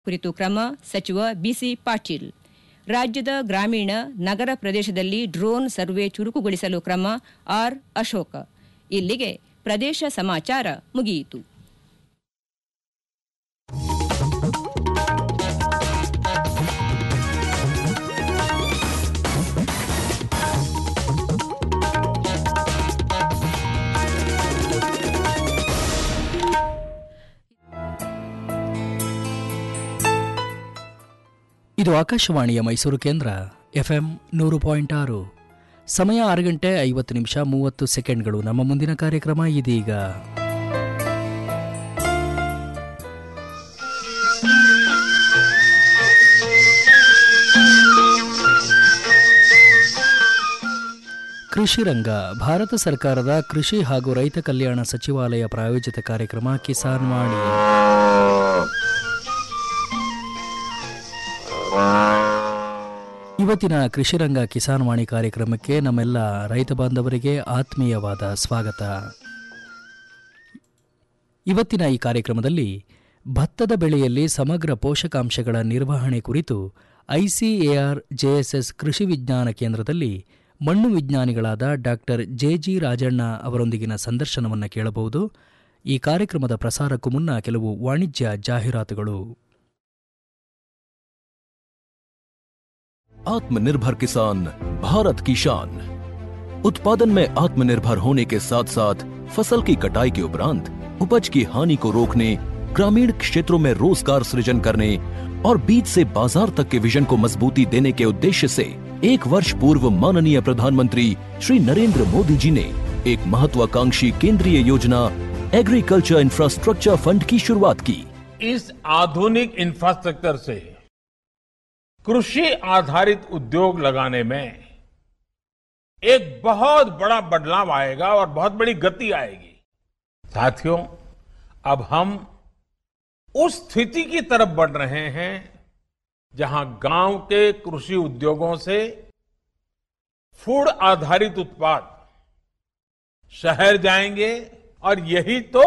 ಕುರಿತು ಕ್ರಮ ಸಚಿವ ಬಿಸಿ ಪಾಟೀಲ್ ರಾಜ್ಯದ ಗ್ರಾಮೀಣ ನಗರ ಪ್ರದೇಶದಲ್ಲಿ ಡ್ರೋನ್ ಸರ್ವೆ ಚುರುಕುಗೊಳಿಸಲು ಕ್ರಮ ಆರ್ ಅಶೋಕ ಇಲ್ಲಿಗೆ ಪ್ರದೇಶ ಸಮಾಚಾರ ಮುಗಿಯಿತು ಇದು ಆಕಾಶವಾಣಿಯ ಮೈಸೂರು ಕೇಂದ್ರ ಎಫ್ಎಂ ನೂರು ಪಾಯಿಂಟ್ ಆರು ಸಮಯ ಆರು ಗಂಟೆ ಐವತ್ತು ನಿಮಿಷ ಮೂವತ್ತು ಸೆಕೆಂಡ್ಗಳು ನಮ್ಮ ಮುಂದಿನ ಕಾರ್ಯಕ್ರಮ ಇದೀಗ ಕೃಷಿ ರಂಗ ಭಾರತ ಸರ್ಕಾರದ ಕೃಷಿ ಹಾಗೂ ರೈತ ಕಲ್ಯಾಣ ಸಚಿವಾಲಯ ಪ್ರಾಯೋಜಿತ ಕಾರ್ಯಕ್ರಮ ಕಿಸಾನ್ ವಾಣಿ ಇವತ್ತಿನ ಕೃಷಿರಂಗ ಕಿಸಾನ್ ವಾಣಿ ಕಾರ್ಯಕ್ರಮಕ್ಕೆ ನಮ್ಮೆಲ್ಲ ರೈತ ಬಾಂಧವರಿಗೆ ಆತ್ಮೀಯವಾದ ಸ್ವಾಗತ ಇವತ್ತಿನ ಈ ಕಾರ್ಯಕ್ರಮದಲ್ಲಿ ಭತ್ತದ ಬೆಳೆಯಲ್ಲಿ ಸಮಗ್ರ ಪೋಷಕಾಂಶಗಳ ನಿರ್ವಹಣೆ ಕುರಿತು ಐಸಿಎಆರ್ ಜೆಎಸ್ಎಸ್ ಕೃಷಿ ವಿಜ್ಞಾನ ಕೇಂದ್ರದಲ್ಲಿ ಮಣ್ಣು ವಿಜ್ಞಾನಿಗಳಾದ ಡಾಕ್ಟರ್ ಜೆಜಿ ರಾಜಣ್ಣ ಅವರೊಂದಿಗಿನ ಸಂದರ್ಶನವನ್ನು ಕೇಳಬಹುದು ಈ ಕಾರ್ಯಕ್ರಮದ ಪ್ರಸಾರಕ್ಕೂ ಮುನ್ನ ಕೆಲವು ವಾಣಿಜ್ಯ ಜಾಹೀರಾತುಗಳು आत्मनिर्भर किसान भारत की शान उत्पादन में आत्मनिर्भर होने के साथ साथ फसल की कटाई के उपरांत उपज की हानि को रोकने ग्रामीण क्षेत्रों में रोजगार सृजन करने और बीज से बाजार तक के विजन को मजबूती देने के उद्देश्य से एक वर्ष पूर्व माननीय प्रधानमंत्री श्री नरेंद्र मोदी जी ने एक महत्वाकांक्षी केंद्रीय योजना एग्रीकल्चर इंफ्रास्ट्रक्चर फंड की शुरुआत की इस आधुनिक इंफ्रास्ट्रक्चर से कृषि आधारित उद्योग लगाने में एक बहुत बड़ा बदलाव आएगा और बहुत बड़ी गति आएगी साथियों अब हम उस स्थिति की तरफ बढ़ रहे हैं जहां गांव के कृषि उद्योगों से फूड आधारित उत्पाद शहर जाएंगे और यही तो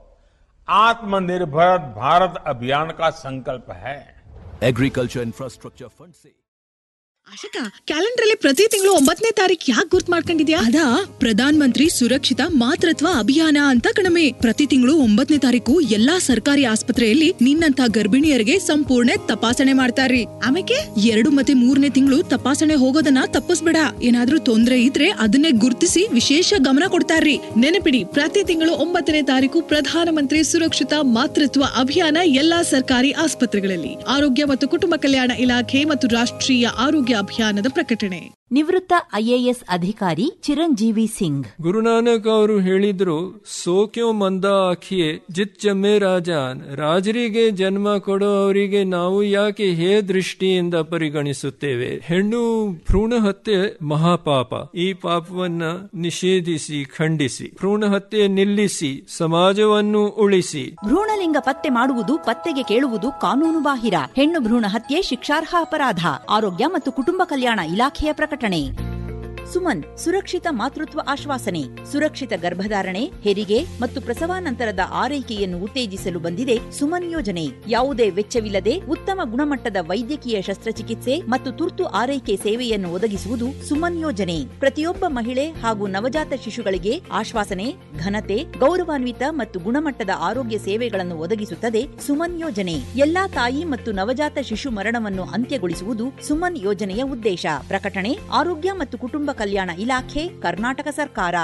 आत्मनिर्भर भारत अभियान का संकल्प है एग्रीकल्चर इंफ्रास्ट्रक्चर फंड से ಆಶಿಕಾ ಕ್ಯಾಲೆಂಡರ್ ಅಲ್ಲಿ ಪ್ರತಿ ತಿಂಗಳು ಒಂಬತ್ತನೇ ತಾರೀಕು ಯಾಕೆ ಗುರ್ತ್ ಮಾಡ್ಕೊಂಡಿದ್ಯಾ ಅದಾ ಪ್ರಧಾನ್ ಮಂತ್ರಿ ಸುರಕ್ಷಿತ ಮಾತೃತ್ವ ಅಭಿಯಾನ ಅಂತ ಕಣಮೆ ಪ್ರತಿ ತಿಂಗಳು ಒಂಬತ್ತನೇ ತಾರೀಕು ಎಲ್ಲಾ ಸರ್ಕಾರಿ ಆಸ್ಪತ್ರೆಯಲ್ಲಿ ನಿನ್ನಂತ ಗರ್ಭಿಣಿಯರಿಗೆ ಸಂಪೂರ್ಣ ತಪಾಸಣೆ ಮಾಡ್ತಾರ್ರಿ ಆಮೇಲೆ ಎರಡು ಮತ್ತೆ ಮೂರನೇ ತಿಂಗಳು ತಪಾಸಣೆ ಹೋಗೋದನ್ನ ತಪ್ಪಿಸ್ಬೇಡ ಏನಾದ್ರೂ ತೊಂದ್ರೆ ಇದ್ರೆ ಅದನ್ನೇ ಗುರ್ತಿಸಿ ವಿಶೇಷ ಗಮನ ಕೊಡ್ತಾರ್ರಿ ನೆನಪಿಡಿ ಪ್ರತಿ ತಿಂಗಳು ಒಂಬತ್ತನೇ ತಾರೀಕು ಪ್ರಧಾನಮಂತ್ರಿ ಸುರಕ್ಷಿತ ಮಾತೃತ್ವ ಅಭಿಯಾನ ಎಲ್ಲಾ ಸರ್ಕಾರಿ ಆಸ್ಪತ್ರೆಗಳಲ್ಲಿ ಆರೋಗ್ಯ ಮತ್ತು ಕುಟುಂಬ ಕಲ್ಯಾಣ ಇಲಾಖೆ ಮತ್ತು ರಾಷ್ಟ್ರೀಯ ಆರೋಗ್ಯ ಅಭಿಯಾನದ ಪ್ರಕಟಣೆ ನಿವೃತ್ತ ಐಎಎಸ್ ಅಧಿಕಾರಿ ಚಿರಂಜೀವಿ ಸಿಂಗ್ ಗುರುನಾನಕ್ ಅವರು ಹೇಳಿದ್ರು ಸೋಕ್ಯೋ ಮಂದ ಆಖಿಯೇ ಜಿತ್ ಜಮ್ಮೆ ರಾಜಾನ್ ರಾಜರಿಗೆ ಜನ್ಮ ಕೊಡೋ ಅವರಿಗೆ ನಾವು ಯಾಕೆ ಹೇ ದೃಷ್ಟಿಯಿಂದ ಪರಿಗಣಿಸುತ್ತೇವೆ ಹೆಣ್ಣು ಭ್ರೂಣ ಹತ್ಯೆ ಮಹಾಪಾಪ ಈ ಪಾಪವನ್ನ ನಿಷೇಧಿಸಿ ಖಂಡಿಸಿ ಭ್ರೂಣ ಹತ್ಯೆ ನಿಲ್ಲಿಸಿ ಸಮಾಜವನ್ನು ಉಳಿಸಿ ಭ್ರೂಣಲಿಂಗ ಪತ್ತೆ ಮಾಡುವುದು ಪತ್ತೆಗೆ ಕೇಳುವುದು ಕಾನೂನು ಬಾಹಿರ ಹೆಣ್ಣು ಭ್ರೂಣ ಹತ್ಯೆ ಶಿಕ್ಷಾರ್ಹ ಅಪರಾಧ ಆರೋಗ್ಯ ಮತ್ತು ಕುಟುಂಬ ಕಲ್ಯಾಣ ಇಲಾಖೆಯ ಪ್ರಕಟಣೆ ಸುಮನ್ ಸುರಕ್ಷಿತ ಮಾತೃತ್ವ ಆಶ್ವಾಸನೆ ಸುರಕ್ಷಿತ ಗರ್ಭಧಾರಣೆ ಹೆರಿಗೆ ಮತ್ತು ಪ್ರಸವಾನಂತರದ ಆರೈಕೆಯನ್ನು ಉತ್ತೇಜಿಸಲು ಬಂದಿದೆ ಸುಮನ್ ಯೋಜನೆ ಯಾವುದೇ ವೆಚ್ಚವಿಲ್ಲದೆ ಉತ್ತಮ ಗುಣಮಟ್ಟದ ವೈದ್ಯಕೀಯ ಶಸ್ತ್ರಚಿಕಿತ್ಸೆ ಮತ್ತು ತುರ್ತು ಆರೈಕೆ ಸೇವೆಯನ್ನು ಒದಗಿಸುವುದು ಸುಮನ್ ಯೋಜನೆ ಪ್ರತಿಯೊಬ್ಬ ಮಹಿಳೆ ಹಾಗೂ ನವಜಾತ ಶಿಶುಗಳಿಗೆ ಆಶ್ವಾಸನೆ ಘನತೆ ಗೌರವಾನ್ವಿತ ಮತ್ತು ಗುಣಮಟ್ಟದ ಆರೋಗ್ಯ ಸೇವೆಗಳನ್ನು ಒದಗಿಸುತ್ತದೆ ಸುಮನ್ ಯೋಜನೆ ಎಲ್ಲಾ ತಾಯಿ ಮತ್ತು ನವಜಾತ ಶಿಶು ಮರಣವನ್ನು ಅಂತ್ಯಗೊಳಿಸುವುದು ಸುಮನ್ ಯೋಜನೆಯ ಉದ್ದೇಶ ಪ್ರಕಟಣೆ ಆರೋಗ್ಯ ಮತ್ತು ಕುಟುಂಬ ಕಲ್ಯಾಣ ಇಲಾಖೆ ಕರ್ನಾಟಕ ಸರ್ಕಾರ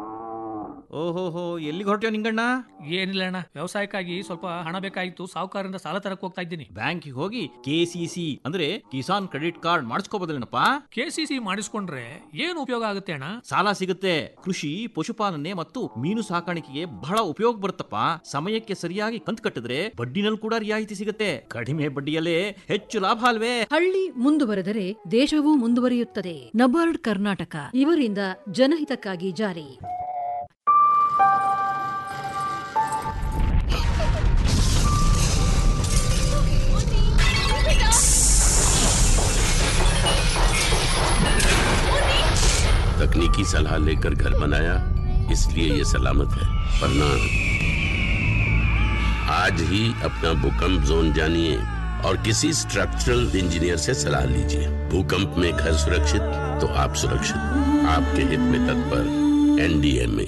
ಓಹೋಹೋ ಎಲ್ಲಿಗೆ ಹೊರಟ್ಯೋ ನಿಂಗಣ್ಣ ಏನಿಲ್ಲ ಅಣ್ಣ ವ್ಯವಸಾಯಕ್ಕಾಗಿ ಸ್ವಲ್ಪ ಹಣ ಬೇಕಾಗಿತ್ತು ಸಾಹುಕಾರರಿಂದ ಸಾಲ ತರಕ್ ಹೋಗ್ತಾ ಇದ್ದೀನಿ ಬ್ಯಾಂಕಿಗೆ ಹೋಗಿ ಕೆ ಸಿ ಸಿ ಅಂದ್ರೆ ಕಿಸಾನ್ ಕ್ರೆಡಿಟ್ ಕಾರ್ಡ್ ಮಾಡಿಸ್ಕೋಬೋದಲ್ಲೇನಪ್ಪ ಕೆ ಸಿ ಸಿ ಮಾಡಿಸ್ಕೊಂಡ್ರೆ ಏನು ಉಪಯೋಗ ಆಗುತ್ತೆ ಅಣ್ಣ ಸಾಲ ಸಿಗುತ್ತೆ ಕೃಷಿ ಪಶುಪಾಲನೆ ಮತ್ತು ಮೀನು ಸಾಕಾಣಿಕೆಗೆ ಬಹಳ ಉಪಯೋಗ ಬರುತ್ತಪ್ಪ ಸಮಯಕ್ಕೆ ಸರಿಯಾಗಿ ಕಂತು ಕಟ್ಟಿದ್ರೆ ಬಡ್ಡಿನಲ್ಲಿ ಕೂಡ ರಿಯಾಯಿತಿ ಸಿಗುತ್ತೆ ಕಡಿಮೆ ಬಡ್ಡಿಯಲ್ಲೇ ಹೆಚ್ಚು ಲಾಭ ಅಲ್ವೇ ಹಳ್ಳಿ ಮುಂದುವರೆದರೆ ದೇಶವೂ ಮುಂದುವರಿಯುತ್ತದೆ ನಬಾರ್ಡ್ ಕರ್ನಾಟಕ ಇವರಿಂದ ಜನಹಿತಕ್ಕಾಗಿ ಜಾರಿ तकनीकी सलाह लेकर घर बनाया इसलिए ये सलामत है वरना आज ही अपना भूकंप जोन जानिए और किसी स्ट्रक्चरल इंजीनियर से सलाह लीजिए भूकंप में घर सुरक्षित तो आप सुरक्षित आपके हित में तत्पर एनडीएमए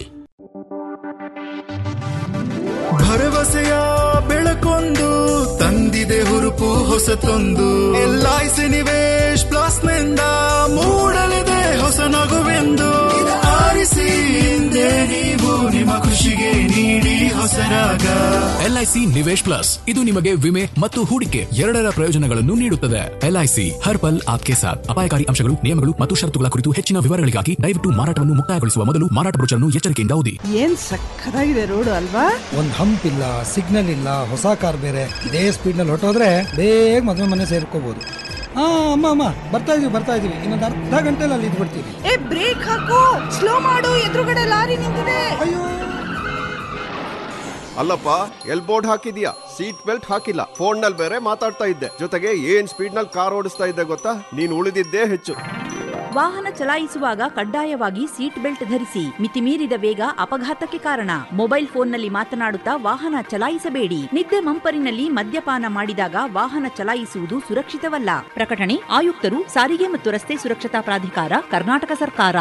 ಭರವಸೆಯ ಬೆಳಕೊಂದು ತಂದಿದೆ ಹುರುಪು ಹೊಸತೊಂದು L I C Nivesh plus ನಿಂದ ಮೂಡಲಿದೆ ಹೊಸ ನಗುವೆಂದು ಆರಿಸಿ ಹಿಂದೆ ನೀವು ನಿಮ್ಮ ಖುಷಿಗೆ ನೀಡಿ ಹೊಸರಾಗ ಎಲ್ಐಸಿ ನಿವೇಶ್ ಪ್ಲಸ್ ಇದು ನಿಮಗೆ ವಿಮೆ ಮತ್ತು ಹೂಡಿಕೆ ಎರಡರ ಪ್ರಯೋಜನಗಳನ್ನು ನೀಡುತ್ತದೆ ಎಲ್ಐಸಿ ಹರ್ ಪಲ್ ಆಪ್ಕೆ ಸಾಥ್ ಅಪಾಯಕಾರಿ ಅಂಶಗಳು ನಿಯಮಗಳು ಮತ್ತು ಷರತ್ತುಗಳ ಕುರಿತು ಹೆಚ್ಚಿನ ವಿವರಗಳಿಗಾಗಿ ದಯವಿಟ್ಟು ಮಾರಾಟವನ್ನು ಮುಕ್ತಾಯಗೊಳಿಸುವ ಮೊದಲು ಮಾರಾಟ ಬ್ರೋಚರ್ನ್ನು ಎಚ್ಚರಿಕೆಯಿಂದ ಓದಿ ಏನ್ ಸಕ್ಕತ್ತಾಗಿದೆ ರೋಡು ಅಲ್ವಾ ಒಂದ್ ಹಂಪ್ ಇಲ್ಲ ಸಿಗ್ನಲ್ ಇಲ್ಲ ಹೊಸ ಕಾರ್ ಬೇರೆ ಇದೇ ಸ್ಪೀಡ್ ನಲ್ಲಿ ಹೊಟ್ಟೋದ್ರೆ ಬೇಗ ಮದುವೆ ಮನೆ ಸೇರ್ಕೋಬಹುದು ಹಾ ಅಮ್ಮ ಅಮ್ಮ ಬರ್ತಾ ಇದೀವಿ ಬರ್ತಾ ಇದೀವಿ ಇನ್ನೊಂದು ಅರ್ಧ ಗಂಟೆಲಿ ಅಲ್ಲಿ ಇದ್ಬಿಡ್ತೀವಿ ಏ ಬ್ರೇಕ್ ಹಾಕು ಸ್ಲೋ ಮಾಡು ಎದುರುಗಡೆ ಲಾರಿ ನಿಂತಿದೆ ಅಯ್ಯೋ ಅಲ್ಲಪ್ಪ ಎಲ್ ಬೋರ್ಡ್ ಹಾಕಿದ್ಯಾ ಸೀಟ್ ಬೆಲ್ಟ್ ಹಾಕಿಲ್ಲ ಫೋನ್ ನಲ್ಲಿ ಬೇರೆ ಮಾತಾಡ್ತಾ ಇದ್ದೆ ಜೊತೆಗೆ ಏನ್ ಸ್ಪೀಡ್ ನಲ್ಲಿ ಕಾರ್ ಓಡಿಸ್ತಾ ಇದ್ದೆ ಗೊತ್ತಾ ನೀನ್ ಉಳಿದಿದ್ದೇ ಹೆಚ್ಚು ವಾಹನ ಚಲಾಯಿಸುವಾಗ ಕಡ್ಡಾಯವಾಗಿ ಸೀಟ್ ಬೆಲ್ಟ್ ಧರಿಸಿ ಮಿತಿಮೀರಿದ ವೇಗ ಅಪಘಾತಕ್ಕೆ ಕಾರಣ ಮೊಬೈಲ್ ಫೋನ್ನಲ್ಲಿ ಮಾತನಾಡುತ್ತಾ ವಾಹನ ಚಲಾಯಿಸಬೇಡಿ ನಿದ್ದೆ ಮಂಪರಿನಲ್ಲಿ ಮದ್ಯಪಾನ ಮಾಡಿದಾಗ ವಾಹನ ಚಲಾಯಿಸುವುದು ಸುರಕ್ಷಿತವಲ್ಲ ಪ್ರಕಟಣೆ ಆಯುಕ್ತರು ಸಾರಿಗೆ ಮತ್ತು ರಸ್ತೆ ಸುರಕ್ಷತಾ ಪ್ರಾಧಿಕಾರ ಕರ್ನಾಟಕ ಸರ್ಕಾರ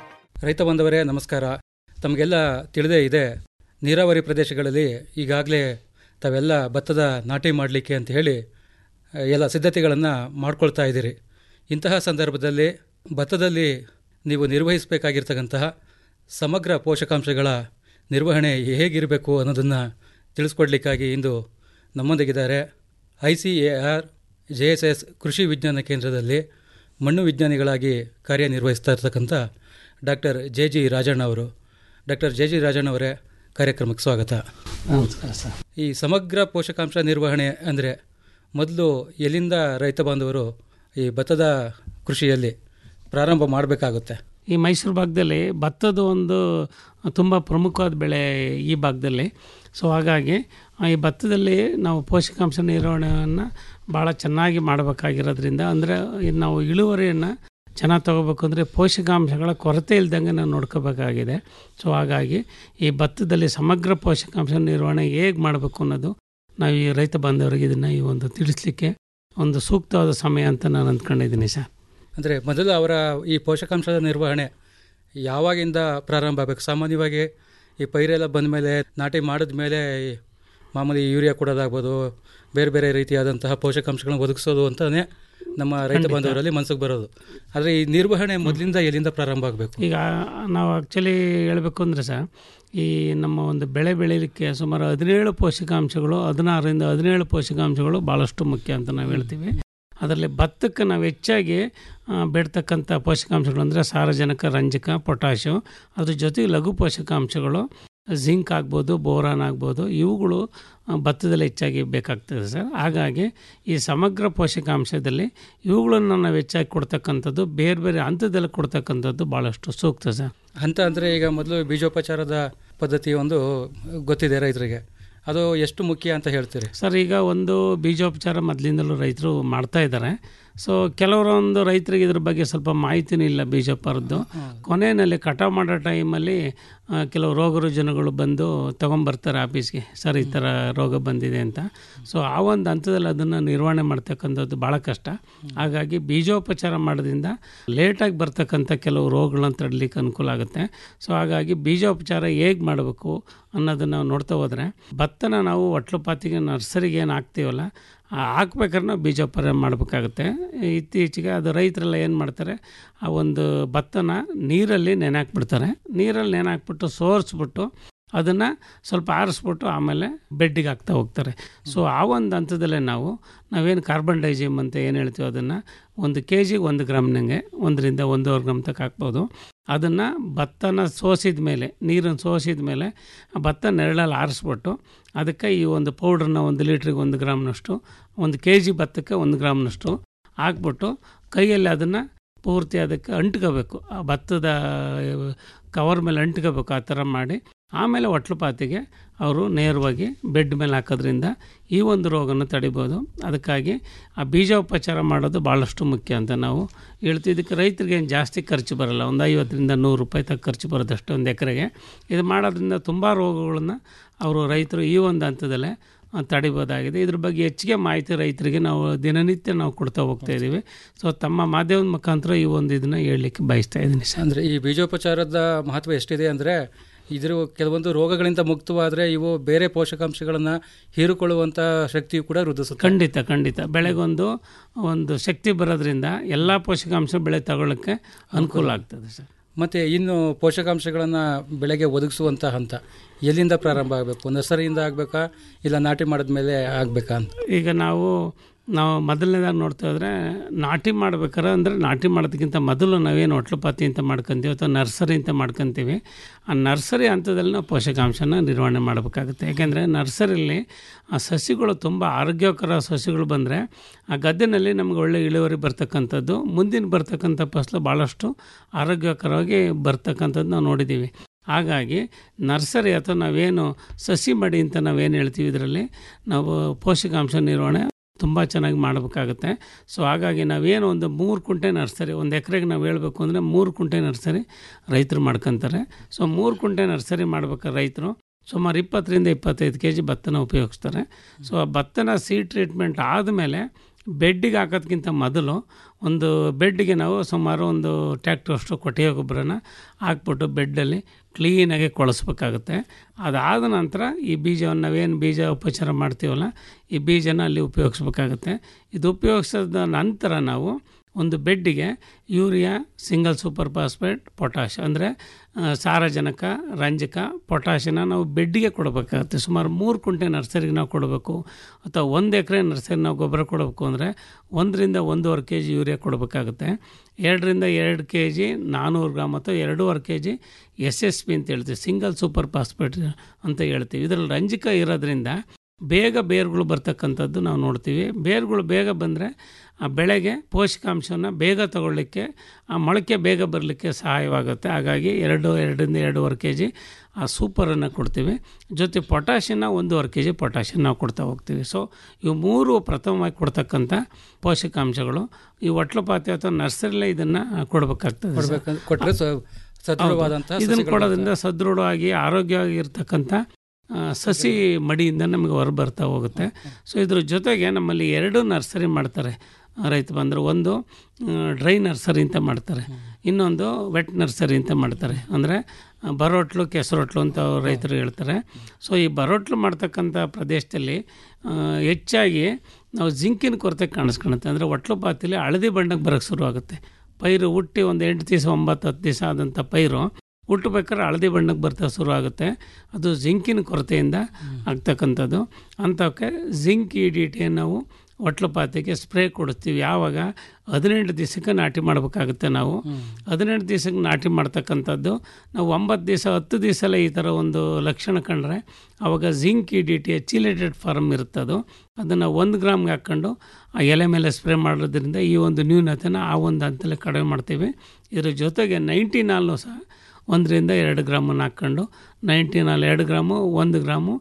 ರೈತ ಬಂದವರೇ ನಮಸ್ಕಾರ ತಮಗೆಲ್ಲ ತಿಳಿದೇ ಇದೆ ನೀರಾವರಿ ಪ್ರದೇಶಗಳಲ್ಲಿ ಈಗಾಗಲೇ ತಾವೆಲ್ಲ ಭತ್ತದ ನಾಟಿ ಮಾಡಲಿಕ್ಕೆ ಅಂತ ಹೇಳಿ ಆ, ಎಲ್ಲ ಸಿದ್ಧತೆಗಳನ್ನು ಮಾಡ್ಕೊಳ್ತಾ ಇದ್ದೀರಿ ಇಂತಹ ಸಂದರ್ಭದಲ್ಲಿ ಭತ್ತದಲ್ಲಿ ನೀವು ನಿರ್ವಹಿಸಬೇಕಾಗಿರ್ತಕ್ಕಂತಹ ಸಮಗ್ರ ಪೋಷಕಾಂಶಗಳ ನಿರ್ವಹಣೆ ಹೇಗಿರಬೇಕು ಅನ್ನೋದನ್ನು ತಿಳಿಸ್ಕೊಡ್ಲಿಕ್ಕಾಗಿ ಇಂದು ನಮ್ಮೊಂದಿಗಿದ್ದಾರೆ I C A R J S S ಕೃಷಿ ವಿಜ್ಞಾನ ಕೇಂದ್ರದಲ್ಲಿ ಮಣ್ಣು ವಿಜ್ಞಾನಿಗಳಾಗಿ ಕಾರ್ಯನಿರ್ವಹಿಸ್ತಾ ಇರ್ತಕ್ಕಂಥ ಡಾಕ್ಟರ್ ಜೆ ಜಿ ರಾಜಣ್ಣ ಅವರು ಡಾಕ್ಟರ್ ಜೆ ಜಿ ರಾಜಣ್ಣ ಅವರೇ ಕಾರ್ಯಕ್ರಮಕ್ಕೆ ಸ್ವಾಗತ ನಮಸ್ಕಾರ ಸರ್ ಈ ಸಮಗ್ರ ಪೋಷಕಾಂಶ ನಿರ್ವಹಣೆ ಅಂದರೆ ಮೊದಲು ಎಲ್ಲಿಂದ ರೈತ ಬಾಂಧವರು ಈ ಭತ್ತದ ಕೃಷಿಯಲ್ಲಿ ಪ್ರಾರಂಭ ಮಾಡಬೇಕಾಗುತ್ತೆ ಈ ಮೈಸೂರು ಭಾಗದಲ್ಲಿ ಭತ್ತದ ಒಂದು ತುಂಬ ಪ್ರಮುಖವಾದ ಬೆಳೆ ಈ ಭಾಗದಲ್ಲಿ ಸೊ ಹಾಗಾಗಿ ಆ, ಈ ಭತ್ತದಲ್ಲಿ ನಾವು ಪೋಷಕಾಂಶ ನಿರ್ವಹಣೆಯನ್ನು ಭಾಳ ಚೆನ್ನಾಗಿ ಮಾಡಬೇಕಾಗಿರೋದ್ರಿಂದ ಅಂದರೆ ನಾವು ಇಳುವರಿಯನ್ನು ಚೆನ್ನಾಗಿ ತಗೋಬೇಕು ಅಂದರೆ ಪೋಷಕಾಂಶಗಳ ಕೊರತೆ ಇಲ್ದಂಗೆ ನಾವು ನೋಡ್ಕೋಬೇಕಾಗಿದೆ ಸೊ ಹಾಗಾಗಿ ಈ ಭತ್ತದಲ್ಲಿ ಸಮಗ್ರ ಪೋಷಕಾಂಶ ನಿರ್ವಹಣೆ ಹೇಗೆ ಮಾಡಬೇಕು ಅನ್ನೋದು ನಾವು ಈ ರೈತ ಬಾಂಧವರಿಗೆ ಇದನ್ನು ಈ ಒಂದು ತಿಳಿಸ್ಲಿಕ್ಕೆ ಒಂದು ಸೂಕ್ತವಾದ ಸಮಯ ಅಂತ ನಾನು ಅಂದ್ಕೊಂಡಿದ್ದೀನಿ ಸರ್ ಅಂದರೆ ಮೊದಲು ಅವರ ಈ ಪೋಷಕಾಂಶದ ನಿರ್ವಹಣೆ ಯಾವಾಗಿಂದ ಪ್ರಾರಂಭ ಆಗಬೇಕು ಸಾಮಾನ್ಯವಾಗಿ ಈ ಪೈರೆಲ್ಲ ಬಂದ ಮೇಲೆ ನಾಟಿ ಮಾಡಿದ ಮೇಲೆ ಈ ಮಾಮೂಲಿ ಯೂರಿಯಾ ಕೊಡೋದಾಗ್ಬೋದು ಬೇರೆ ಬೇರೆ ರೀತಿಯಾದಂತಹ ಪೋಷಕಾಂಶಗಳನ್ನು ಒದಗಿಸೋದು ಅಂತಲೇ ನಮ್ಮ ರೈತ ಖಂಡಿತ. ಬಾಂಧವರಲ್ಲಿ ಮನಸ್ಸಿಗೆ ಬರೋದು ಆದರೆ ಈ ನಿರ್ವಹಣೆ ಮೊದಲಿಂದ ಎಲ್ಲಿಂದ ಪ್ರಾರಂಭ ಆಗಬೇಕು ಈಗ ನಾವು ಆ್ಯಕ್ಚುಲಿ ಹೇಳಬೇಕು ಅಂದರೆ ಸರ್ ಈ ನಮ್ಮ ಒಂದು ಬೆಳೆ ಬೆಳೀಲಿಕ್ಕೆ ಸುಮಾರು ಹದಿನೇಳು ಪೋಷಕಾಂಶಗಳು ಹದಿನಾರರಿಂದ ಹದಿನೇಳು ಪೋಷಕಾಂಶಗಳು ಭಾಳಷ್ಟು ಮುಖ್ಯ ಅಂತ ನಾವು ಹೇಳ್ತೀವಿ ಅದರಲ್ಲಿ ಭತ್ತಕ್ಕೆ ನಾವು ಹೆಚ್ಚಾಗಿ ಆ, ಬೇಡ್ತಕ್ಕಂಥ ಪೋಷಕಾಂಶಗಳು ಅಂದರೆ ಸಾರಜನಕ ರಂಜಕ ಪೊಟ್ಯಾಶು ಅದ್ರ ಜೊತೆಗೆ ಲಘು ಪೋಷಕಾಂಶಗಳು ಜಿಂಕ್ ಆಗ್ಬೋದು ಬೋರಾನ್ ಆಗ್ಬೋದು ಇವುಗಳು ಆ, ಭತ್ತದಲ್ಲಿ ಹೆಚ್ಚಾಗಿ ಬೇಕಾಗ್ತದೆ ಸರ್ ಹಾಗಾಗಿ ಈ ಸಮಗ್ರ ಪೋಷಕಾಂಶದಲ್ಲಿ ಇವುಗಳನ್ನು ನಾವು ಹೆಚ್ಚಾಗಿ ಕೊಡ್ತಕ್ಕಂಥದ್ದು ಬೇರೆ ಬೇರೆ ಹಂತದಲ್ಲಿ ಕೊಡ್ತಕ್ಕಂಥದ್ದು ಭಾಳಷ್ಟು ಸೂಕ್ತ ಸರ್ ಅಂತ ಅಂದರೆ ಈಗ ಮೊದಲು ಬೀಜೋಪಚಾರದ ಪದ್ಧತಿ ಒಂದು ಗೊತ್ತಿದೆ ರೈತರಿಗೆ ಅದು ಎಷ್ಟು ಮುಖ್ಯ ಅಂತ ಹೇಳ್ತೀರಿ ಸರ್ ಈಗ ಒಂದು ಬೀಜೋಪಚಾರ ಮೊದಲಿಂದಲೂ ರೈತರು ಮಾಡ್ತಾ ಇದ್ದಾರೆ ಸೊ ಕೆಲವರೊಂದು ರೈತರಿಗೆ ಇದ್ರ ಬಗ್ಗೆ ಸ್ವಲ್ಪ ಮಾಹಿತಿನೂ ಇಲ್ಲ ಬೀಜೋಪಚಾರದ್ದು ಕೊನೆಯಲ್ಲಿ ಕಟಾವು ಮಾಡೋ ಟೈಮಲ್ಲಿ ಆ, ಕೆಲವು ರೋಗ ರುಜಿನಗಳು ಬಂದು ತೊಗೊಂಬರ್ತಾರೆ ಆಫೀಸ್ಗೆ ಸರ್ ಈ ಥರ ರೋಗ ಬಂದಿದೆ ಅಂತ ಸೊ ಆ ಒಂದು ಹಂತದಲ್ಲಿ ಅದನ್ನು ನಿರ್ವಹಣೆ ಮಾಡ್ತಕ್ಕಂಥದ್ದು ಭಾಳ ಕಷ್ಟ ಹಾಗಾಗಿ ಬೀಜೋಪಚಾರ ಮಾಡೋದ್ರಿಂದ ಲೇಟಾಗಿ ಬರ್ತಕ್ಕಂಥ ಕೆಲವು ರೋಗಗಳನ್ನ ತಡಲಿಕ್ಕೆ ಅನುಕೂಲ ಆಗುತ್ತೆ ಸೊ ಹಾಗಾಗಿ ಬೀಜೋಪಚಾರ ಹೇಗೆ ಮಾಡಬೇಕು ಅನ್ನೋದನ್ನು ನಾವು ನೋಡ್ತಾ ಹೋದರೆ ಭತ್ತನ ನಾವು ಒಟ್ಲುಪಾತಿಗೆ ನರ್ಸರಿಗೆ ಏನು ಹಾಕ್ತೀವಲ್ಲ ಆ ಹಾಕ್ಬೇಕಾದ್ರೆ ನಾವು ಬೀಜೋಪಚಾರ ಮಾಡಬೇಕಾಗುತ್ತೆ ಇತ್ತೀಚೆಗೆ ಅದು ರೈತರೆಲ್ಲ ಏನು ಮಾಡ್ತಾರೆ ಆ ಒಂದು ಭತ್ತನ ನೀರಲ್ಲಿ ನೆನೆ ಹಾಕ್ಬಿಡ್ತಾರೆ ನೀರಲ್ಲಿ ನೆನೆ ಹಾಕ್ಬಿಟ್ಟು ಸೋರಿಸ್ಬಿಟ್ಟು ಅದನ್ನು ಸ್ವಲ್ಪ ಆರಿಸ್ಬಿಟ್ಟು ಆಮೇಲೆ ಬೆಡ್ಡಿಗೆ ಹಾಕ್ತಾ ಹೋಗ್ತಾರೆ ಸೊ ಆ ಒಂದು ಹಂತದಲ್ಲೇ ನಾವು ನಾವೇನು ಕಾರ್ಬನ್ ಡೈಜಿಮ್ ಅಂತ ಏನು ಹೇಳ್ತೀವಿ ಅದನ್ನು ಒಂದು ಕೆ ಜಿಗೆ ಒಂದು ಗ್ರಾಮ್ನಂಗೆ ಒಂದರಿಂದ ಒಂದೂವರೆ ಗ್ರಾಮ್ ತನಕ ಹಾಕ್ಬೋದು ಅದನ್ನು ಭತ್ತನ ಸೋಸಿದ ಮೇಲೆ ನೀರನ್ನು ಸೋಸಿದ ಮೇಲೆ ಆ ಭತ್ತ ನೆರಳಲ್ಲಿ ಆರಿಸ್ಬಿಟ್ಟು ಅದಕ್ಕೆ ಈ ಒಂದು ಪೌಡ್ರನ್ನ ಒಂದು ಲೀಟ್ರಿಗೆ ಒಂದು ಗ್ರಾಮ್ನಷ್ಟು ಒಂದು ಕೆ ಜಿ ಭತ್ತಕ್ಕೆ ಒಂದು ಗ್ರಾಮ್ನಷ್ಟು ಹಾಕ್ಬಿಟ್ಟು ಕೈಯಲ್ಲಿ ಅದನ್ನು ಪೂರ್ತಿ ಅದಕ್ಕೆ ಅಂಟ್ಕೋಬೇಕು ಆ ಭತ್ತದ ಕವರ್ ಮೇಲೆ ಅಂಟ್ಕೋಬೇಕು ಆ ಥರ ಮಾಡಿ ಆಮೇಲೆ ಒಟ್ಲುಪಾತಿಗೆ ಅವರು ನೇರವಾಗಿ ಬೆಡ್ ಮೇಲೆ ಹಾಕೋದ್ರಿಂದ ಈ ಒಂದು ರೋಗನ ತಡಿಬೋದು ಅದಕ್ಕಾಗಿ ಆ ಬೀಜೋಪಚಾರ ಮಾಡೋದು ಭಾಳಷ್ಟು ಮುಖ್ಯ ಅಂತ ನಾವು ಹೇಳ್ತೀವಿ ಇದಕ್ಕೆ ರೈತರಿಗೆ ಏನು ಜಾಸ್ತಿ ಖರ್ಚು ಬರಲ್ಲ ಒಂದು ಐವತ್ತರಿಂದ ನೂರು ರೂಪಾಯಿ ತಕ್ಕ ಖರ್ಚು ಬರುತ್ತೆ ಅಷ್ಟೇ ಒಂದು ಎಕರೆಗೆ ಇದು ಮಾಡೋದ್ರಿಂದ ತುಂಬ ರೋಗಗಳನ್ನ ಅವರು ರೈತರು ಈ ಒಂದು ಹಂತದಲ್ಲೇ ಆ, ತಡಿಬೋದಾಗಿದೆ ಇದ್ರ ಬಗ್ಗೆ ಹೆಚ್ಚಿಗೆ ಮಾಹಿತಿ ರೈತರಿಗೆ ನಾವು ದಿನನಿತ್ಯ ನಾವು ಕೊಡ್ತಾ ಹೋಗ್ತಾ ಇದ್ದೀವಿ ಸೊ ತಮ್ಮ ಮಾಧ್ಯಮದ ಮುಖಾಂತರ ಈ ಒಂದು ಇದನ್ನ ಹೇಳಲಿಕ್ಕೆ ಬಯಸ್ತಾ ಇದ್ದೀನಿ ಸರ್ ಅಂದರೆ ಈ ಬೀಜೋಪಚಾರದ ಮಹತ್ವ ಎಷ್ಟಿದೆ ಅಂದರೆ ಇದ್ರ ಕೆಲವೊಂದು ರೋಗಗಳಿಂದ ಮುಕ್ತವಾದರೆ ಇವು ಬೇರೆ ಪೋಷಕಾಂಶಗಳನ್ನು ಹೀರಿಕೊಳ್ಳುವಂಥ ಶಕ್ತಿಯು ಕೂಡ ವೃದ್ಧಿಸುತ್ತೆ ಖಂಡಿತ ಖಂಡಿತ ಬೆಳೆಗೊಂದು ಒಂದು ಶಕ್ತಿ ಬರೋದ್ರಿಂದ ಎಲ್ಲ ಪೋಷಕಾಂಶ ಬೆಳೆ ತಗೊಳ್ಳೋಕ್ಕೆ ಅನುಕೂಲ ಆಗ್ತದೆ ಸರ್ ಮತ್ತು ಇನ್ನು ಪೋಷಕಾಂಶಗಳನ್ನು ಬೆಳೆಗೆ ಒದಗಿಸುವಂಥ ಹಂತ ಎಲ್ಲಿಂದ ಪ್ರಾರಂಭ ಆಗಬೇಕು ನರ್ಸರಿಯಿಂದ ಆಗಬೇಕಾ ಇಲ್ಲ ನಾಟಿ ಮಾಡಿದ್ಮೇಲೆ ಆಗಬೇಕಾ ಅಂತ ಈಗ ನಾವು ನಾವು ಮೊದಲನೇದಾಗಿ ನೋಡ್ತಾ ಹೋದ್ರೆ ನಾಟಿ ಮಾಡ್ಬೇಕಾರೆ ಅಂದರೆ ನಾಟಿ ಮಾಡೋದಕ್ಕಿಂತ ಮೊದಲು ನಾವೇನು ಹೊಟ್ಲಪಾತಿ ಅಂತ ಮಾಡ್ಕೊಂತೀವಿ ಅಥವಾ ನರ್ಸರಿ ಅಂತ ಮಾಡ್ಕೊತೀವಿ ಆ ನರ್ಸರಿ ಹಂತದಲ್ಲಿ ನಾವು ಪೋಷಕಾಂಶನ ನಿರ್ವಹಣೆ ಮಾಡಬೇಕಾಗುತ್ತೆ ಯಾಕೆಂದರೆ ನರ್ಸರಿಯಲ್ಲಿ ಆ ಸಸಿಗಳು ತುಂಬ ಆರೋಗ್ಯಕರ ಸಸಿಗಳು ಬಂದರೆ ಆ ಗದ್ದೆನಲ್ಲಿ ನಮ್ಗೆ ಒಳ್ಳೆ ಇಳುವರಿ ಬರ್ತಕ್ಕಂಥದ್ದು ಮುಂದಿನ ಬರ್ತಕ್ಕಂಥ ಫಸಲು ಭಾಳಷ್ಟು ಆರೋಗ್ಯಕರವಾಗಿ ಬರ್ತಕ್ಕಂಥದ್ದು ನಾವು ನೋಡಿದ್ದೀವಿ ಹಾಗಾಗಿ ನರ್ಸರಿ ಅಥವಾ ನಾವೇನು ಸಸಿ ಮಡಿ ಅಂತ ನಾವೇನು ಹೇಳ್ತೀವಿ ಇದರಲ್ಲಿ ನಾವು ಪೋಷಕಾಂಶ ನಿರ್ವಹಣೆ ತುಂಬ ಚೆನ್ನಾಗಿ ಮಾಡಬೇಕಾಗುತ್ತೆ ಸೊ ಹಾಗಾಗಿ ನಾವೇನು ಒಂದು ಮೂರು ಕುಂಟೆ ನರ್ಸರಿ ಒಂದು ಎಕರೆಗೆ ನಾವು ಹೇಳಬೇಕು ಅಂದರೆ ಮೂರು ಕುಂಟೆ ನರ್ಸರಿ ರೈತರು ಮಾಡ್ಕೊತಾರೆ ಸೊ ಮೂರು ಕುಂಟೆ ನರ್ಸರಿ ಮಾಡ್ಬೇಕಾದ್ರೆ ರೈತರು ಸುಮಾರು ಇಪ್ಪತ್ತರಿಂದ ಇಪ್ಪತ್ತೈದು ಕೆ ಜಿ ಭತ್ತನ ಉಪಯೋಗಿಸ್ತಾರೆ ಸೊ ಆ ಭತ್ತನ ಸೀಡ್ ಟ್ರೀಟ್ಮೆಂಟ್ ಆದಮೇಲೆ ಬೆಡ್ಡಿಗೆ ಹಾಕೋದ್ಕಿಂತ ಮೊದಲು ಒಂದು ಬೆಡ್ಗೆ ನಾವು ಸುಮಾರು ಒಂದು ಟ್ಯಾಕ್ಟ್ರ್ ಅಷ್ಟು ಕೊಟ್ಟಿಗೆ ಗೊಬ್ಬರನ ಹಾಕ್ಬಿಟ್ಟು ಬೆಡ್ಡಲ್ಲಿ ಕ್ಲೀನಾಗಿ ಕೊಳಿಸ್ಬೇಕಾಗುತ್ತೆ ಅದಾದ ನಂತರ ಈ ಬೀಜವನ್ನು ನಾವೇನು ಬೀಜ ಉಪಚಾರ ಮಾಡ್ತೀವಲ್ಲ ಈ ಬೀಜನ ಅಲ್ಲಿ ಉಪಯೋಗಿಸ್ಬೇಕಾಗುತ್ತೆ ಇದು ಉಪಯೋಗಿಸಿದ ನಂತರ ನಾವು ಒಂದು ಬೆಡ್ಡಿಗೆ urea single super phosphate potash ಅಂದರೆ ಸಾರಜನಕ ರಂಜಕ ಪೊಟ್ಯಾಶನ ನಾವು ಬೆಡ್ಡಿಗೆ ಕೊಡಬೇಕಾಗುತ್ತೆ ಸುಮಾರು ಮೂರು ಕುಂಟೆ ನರ್ಸರಿಗೆ ನಾವು ಕೊಡಬೇಕು ಅಥವಾ ಒಂದು ಎಕರೆ ನರ್ಸರಿ ನಾವು ಗೊಬ್ಬರ ಕೊಡಬೇಕು ಅಂದರೆ ಒಂದರಿಂದ ಒಂದೂವರೆ ಕೆ ಜಿ ಯೂರಿಯಾ ಕೊಡಬೇಕಾಗುತ್ತೆ ಎರಡರಿಂದ ಎರಡು ಕೆ ಜಿ ನಾನ್ನೂರು ಗ್ರಾಮ್ ಅಥವಾ ಎರಡೂವರೆ K G S S P ಅಂತ ಹೇಳ್ತೀವಿ ಸಿಂಗಲ್ ಸೂಪರ್ ಫಾಸ್ಫೇಟ್ ಅಂತ ಹೇಳ್ತೀವಿ ಇದರಲ್ಲಿ ರಂಜಕ ಇರೋದ್ರಿಂದ ಬೇಗ ಬೇರುಗಳು ಬರ್ತಕ್ಕಂಥದ್ದು ನಾವು ನೋಡ್ತೀವಿ ಬೇರುಗಳು ಬೇಗ ಬಂದರೆ ಆ ಬೆಳೆಗೆ ಪೋಷಕಾಂಶನ ಬೇಗ ತಗೊಳ್ಳಿಕ್ಕೆ ಆ ಮೊಳಕೆ ಬೇಗ ಬರಲಿಕ್ಕೆ ಸಹಾಯವಾಗುತ್ತೆ ಹಾಗಾಗಿ ಎರಡು ಎರಡರಿಂದ ಎರಡೂವರೆ ಕೆ ಜಿ ಆ ಸೂಪರನ್ನು ಕೊಡ್ತೀವಿ ಜೊತೆ ಪೊಟ್ಯಾಷಿಯನ್ನ ಒಂದೂವರೆ ಕೆ ಜಿ ಪೊಟ್ಯಾಷಿಯನ್ ನಾವು ಕೊಡ್ತಾ ಹೋಗ್ತೀವಿ ಸೊ ಇವು ಮೂರು ಪ್ರಥಮವಾಗಿ ಕೊಡ್ತಕ್ಕಂಥ ಪೋಷಕಾಂಶಗಳು ಈ ಒಟ್ಲಪಾತಿ ಅಥವಾ ನರ್ಸರಿಲೇ ಇದನ್ನು ಕೊಡಬೇಕಾಗ್ತದೆ ಸರ್. ಕೊಡ್ಬೇಕಂದ್ರೆ ಕೊಟ್ಟರೆ ಸದೃಢವಾದಂಥ ಹೌದು. ಇದನ್ನ ಸಸಿಗಳು ಕೊಡೋದ್ರಿಂದ ಸದೃಢವಾಗಿ ಆರೋಗ್ಯವಾಗಿರ್ತಕ್ಕಂಥ ಆ, ಸಸಿ ಮಡಿಯಿಂದ ನಮಗೆ ಹೊರ ಬರ್ತಾ ಹೋಗುತ್ತೆ ಸೊ ಇದ್ರ ಜೊತೆಗೆ ನಮ್ಮಲ್ಲಿ ಎರಡು ನರ್ಸರಿ ಮಾಡ್ತಾರೆ ಆ, ರೈತ ಬಂದರು ಒಂದು ಡ್ರೈ ನರ್ಸರಿ ಅಂತ ಮಾಡ್ತಾರೆ ಇನ್ನೊಂದು ವೆಟ್ ನರ್ಸರಿ ಅಂತ ಮಾಡ್ತಾರೆ ಅಂದರೆ ಬರೋಟ್ಲು ಕೆಸರೊಟ್ಲು ಅಂತ ಅವ್ರು ರೈತರು ಹೇಳ್ತಾರೆ ಸೊ ಈ ಬರೋಟ್ಲು ಮಾಡ್ತಕ್ಕಂಥ ಪ್ರದೇಶದಲ್ಲಿ ಆ, ಹೆಚ್ಚಾಗಿ ನಾವು ಜಿಂಕಿನ ಕೊರತೆ ಕಾಣಿಸ್ಕೊಳುತ್ತೆ ಅಂದರೆ ಒಟ್ಲು ಪಾತಿಲಿ ಹಳದಿ ಬಣ್ಣಕ್ಕೆ ಬರೋಕ್ಕೆ ಶುರುವಾಗುತ್ತೆ ಪೈರು ಹುಟ್ಟಿ ಒಂದು ಎಂಟು ದಿವಸ ಒಂಬತ್ತು ಹತ್ತು ದಿವಸ ಆದಂಥ ಪೈರು ಹುಟ್ಟಬೇಕಾದ್ರೆ ಹಳದಿ ಬಣ್ಣಕ್ಕೆ ಬರ್ತಾ ಶುರು ಆಗುತ್ತೆ ಅದು ಜಿಂಕಿನ ಕೊರತೆಯಿಂದ ಆಗ್ತಕ್ಕಂಥದ್ದು ಅಂಥವಕ್ಕೆ ಜಿಂಕ್ ಇ ಡಿ ಟಿ ನಾವು ಒಟ್ಲಪಾತಿಗೆ ಸ್ಪ್ರೇ ಕೊಡಿಸ್ತೀವಿ ಯಾವಾಗ ಹದಿನೆಂಟು ದಿವಸಕ್ಕೆ ನಾಟಿ ಮಾಡಬೇಕಾಗುತ್ತೆ ನಾವು ಹದಿನೆಂಟು ದಿವಸಕ್ಕೆ ನಾಟಿ ಮಾಡ್ತಕ್ಕಂಥದ್ದು ನಾವು ಒಂಬತ್ತು ದಿವಸ ಹತ್ತು ದಿವಸ ಈ ಥರ ಒಂದು ಲಕ್ಷಣ ಕಂಡ್ರೆ ಆವಾಗ zinc E D T chelated form ಇರುತ್ತದು ಅದನ್ನು ಒಂದು ಗ್ರಾಮ್ಗೆ ಹಾಕ್ಕೊಂಡು ಆ ಎಲೆ ಮೇಲೆ ಸ್ಪ್ರೇ ಮಾಡೋದ್ರಿಂದ ಈ ಒಂದು ನ್ಯೂನತೆನ ಆ ಒಂದು ಹಂತದಲ್ಲಿ ಕಡಿಮೆ ಮಾಡ್ತೀವಿ ಇದ್ರ ಜೊತೆಗೆ ನೈಂಟಿ ನಾಲ್ನು ಸಹ ಒಂದರಿಂದ ಎರಡು ಗ್ರಾಮನ್ನು ಹಾಕ್ಕೊಂಡು ನೈಂಟಿ ನಾಲ್ ಎರಡು ಗ್ರಾಮು ಒಂದು gram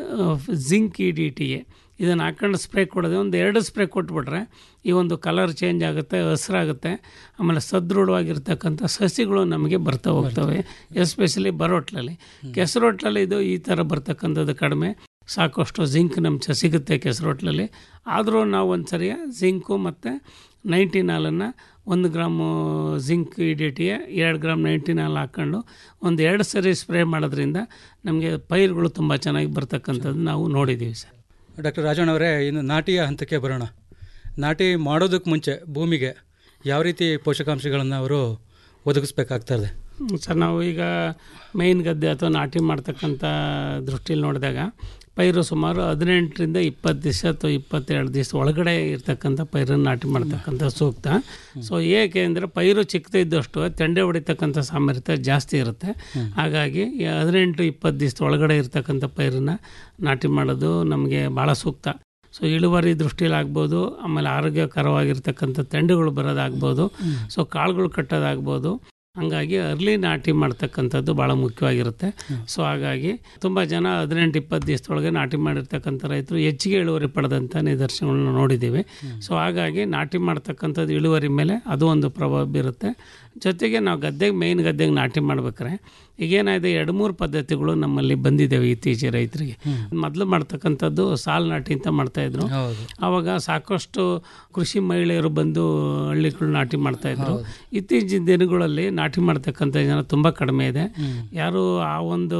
zinc E D T A ಇದನ್ನು ಹಾಕ್ಕೊಂಡು ಸ್ಪ್ರೇ ಕೊಡೋದು ಒಂದು ಎರಡು ಸ್ಪ್ರೇ ಕೊಟ್ಬಿಟ್ರೆ ಈ ಒಂದು ಕಲರ್ ಚೇಂಜ್ ಆಗುತ್ತೆ ಹಸ್ರಾಗುತ್ತೆ ಆಮೇಲೆ ಸದೃಢವಾಗಿರ್ತಕ್ಕಂಥ ಸಸಿಗಳು ನಮಗೆ ಬರ್ತಾ ಹೋಗ್ತವೆ ಎಸ್ಪೆಷಲಿ ಬರೋಟ್ಲಲ್ಲಿ ಕೆಸರೊಟ್ಲಲ್ಲಿ ಇದು ಈ ಥರ ಬರ್ತಕ್ಕಂಥದ್ದು ಕಡಿಮೆ ಸಾಕಷ್ಟು ಜಿಂಕ್ ಅಂಶ ಸಿಗುತ್ತೆ ಕೆಸರೊಟ್ಲಲ್ಲಿ ಆದರೂ ನಾವು ಒಂದು ಸರಿಯ ಜಿಂಕು ಮತ್ತು ನೈಂಟಿ ನಾಲನ್ನು ಒಂದು ಗ್ರಾಮು ಜಿಂಕ್ ಇಡಿಟಿಗೆ ಎರಡು ಗ್ರಾಮ್ ನೈಂಟಿ ನಾಲ್ ಹಾಕ್ಕೊಂಡು ಒಂದು ಎರಡು ಸರಿ ಸ್ಪ್ರೇ ಮಾಡೋದ್ರಿಂದ ನಮಗೆ ಪೈರುಗಳು ತುಂಬ ಚೆನ್ನಾಗಿ ಬರ್ತಕ್ಕಂಥದ್ದು ನಾವು ನೋಡಿದ್ದೀವಿ ಸರ್ ಡಾಕ್ಟರ್ ರಾಜಣ್ಣವರೇ ಇನ್ನು ನಾಟಿಯ ಹಂತಕ್ಕೆ ಬರೋಣ ನಾಟಿ ಮಾಡೋದಕ್ಕೆ ಮುಂಚೆ ಭೂಮಿಗೆ ಯಾವ ರೀತಿ ಪೋಷಕಾಂಶಗಳನ್ನು ಅವರು ಒದಗಿಸ್ಬೇಕಾಗ್ತದೆ ಸರ್ ನಾವು ಈಗ ಮೇಯ್ನ್ ಗದ್ದೆ ಅಥವಾ ನಾಟಿ ಮಾಡ್ತಕ್ಕಂಥ ದೃಷ್ಟಿಯಲ್ಲಿ ನೋಡಿದಾಗ ಪೈರು ಸುಮಾರು ಹದಿನೆಂಟರಿಂದ ಇಪ್ಪತ್ತು ದಿವಸ ಅಥವಾ ಇಪ್ಪತ್ತೆರಡು ದಿವಸ ಒಳಗಡೆ ಇರ್ತಕ್ಕಂಥ ಪೈರನ್ನು ನಾಟಿ ಮಾಡ್ತಕ್ಕಂಥ ಸೂಕ್ತ ಸೊ ಏಕೆ ಅಂದರೆ ಪೈರು ಚಿಕ್ಕದಿದ್ದಷ್ಟು ತೆಂಡೆ ಹೊಡಿತಕ್ಕಂಥ ಸಾಮರ್ಥ್ಯ ಜಾಸ್ತಿ ಇರುತ್ತೆ ಹಾಗಾಗಿ ಈ ಹದಿನೆಂಟು ಇಪ್ಪತ್ತು ದಿವಸ ಒಳಗಡೆ ಇರ್ತಕ್ಕಂಥ ಪೈರನ್ನ ನಾಟಿ ಮಾಡೋದು ನಮಗೆ ಭಾಳ ಸೂಕ್ತ ಸೊ ಇಳುವರಿ ದೃಷ್ಟಿಯಲ್ಲಿ ಆಗ್ಬೋದು ಆಮೇಲೆ ಆರೋಗ್ಯಕರವಾಗಿರ್ತಕ್ಕಂಥ ತೆಂಡುಗಳು ಬರೋದಾಗ್ಬೋದು ಸೊ ಕಾಳುಗಳು ಕಟ್ಟೋದಾಗ್ಬೋದು ಹಂಗಾಗಿ ಅರ್ಲಿ ನಾಟಿ ಮಾಡ್ತಕ್ಕಂಥದ್ದು ಭಾಳ ಮುಖ್ಯವಾಗಿರುತ್ತೆ ಸೊ ಹಾಗಾಗಿ ತುಂಬ ಜನ ಹದಿನೆಂಟು ಇಪ್ಪತ್ತು ದಿವಸದೊಳಗೆ ನಾಟಿ ಮಾಡಿರ್ತಕ್ಕಂಥ ರೈತರು ಹೆಚ್ಚಿಗೆ ಇಳುವರಿ ಪಡೆದಂಥ ನಿದರ್ಶನಗಳನ್ನ ನೋಡಿದ್ದೀವಿ ಸೊ ಹಾಗಾಗಿ ನಾಟಿ ಮಾಡ್ತಕ್ಕಂಥದ್ದು ಇಳುವರಿ ಮೇಲೆ ಅದು ಒಂದು ಪ್ರಭಾವ ಬೀರುತ್ತೆ ಜೊತೆಗೆ ನಾವು ಗದ್ದೆಗೆ ಮೇಯ್ನ್ ಗದ್ದೆಗೆ ನಾಟಿ ಮಾಡ್ಬೇಕಾರೆ ಈಗೇನಾಗಿದೆ ಎರಡು ಮೂರು ಪದ್ಧತಿಗಳು ನಮ್ಮಲ್ಲಿ ಬಂದಿದ್ದಾವೆ ಇತ್ತೀಚೆಗೆ ರೈತರಿಗೆ ಮೊದಲು ಮಾಡ್ತಕ್ಕಂಥದ್ದು ಸಾಲು ನಾಟಿ ಅಂತ ಮಾಡ್ತಾಯಿದ್ರು ಹೌದು. ಆವಾಗ ಸಾಕಷ್ಟು ಕೃಷಿ ಮಹಿಳೆಯರು ಬಂದು ಹಳ್ಳಿಗಳು ನಾಟಿ ಮಾಡ್ತಾ ಇದ್ರು ಇತ್ತೀಚಿನ ದಿನಗಳಲ್ಲಿ ನಾಟಿ ಮಾಡ್ತಕ್ಕಂಥ ಜನ ತುಂಬ ಕಡಿಮೆ ಇದೆ ಯಾರು ಆ ಒಂದು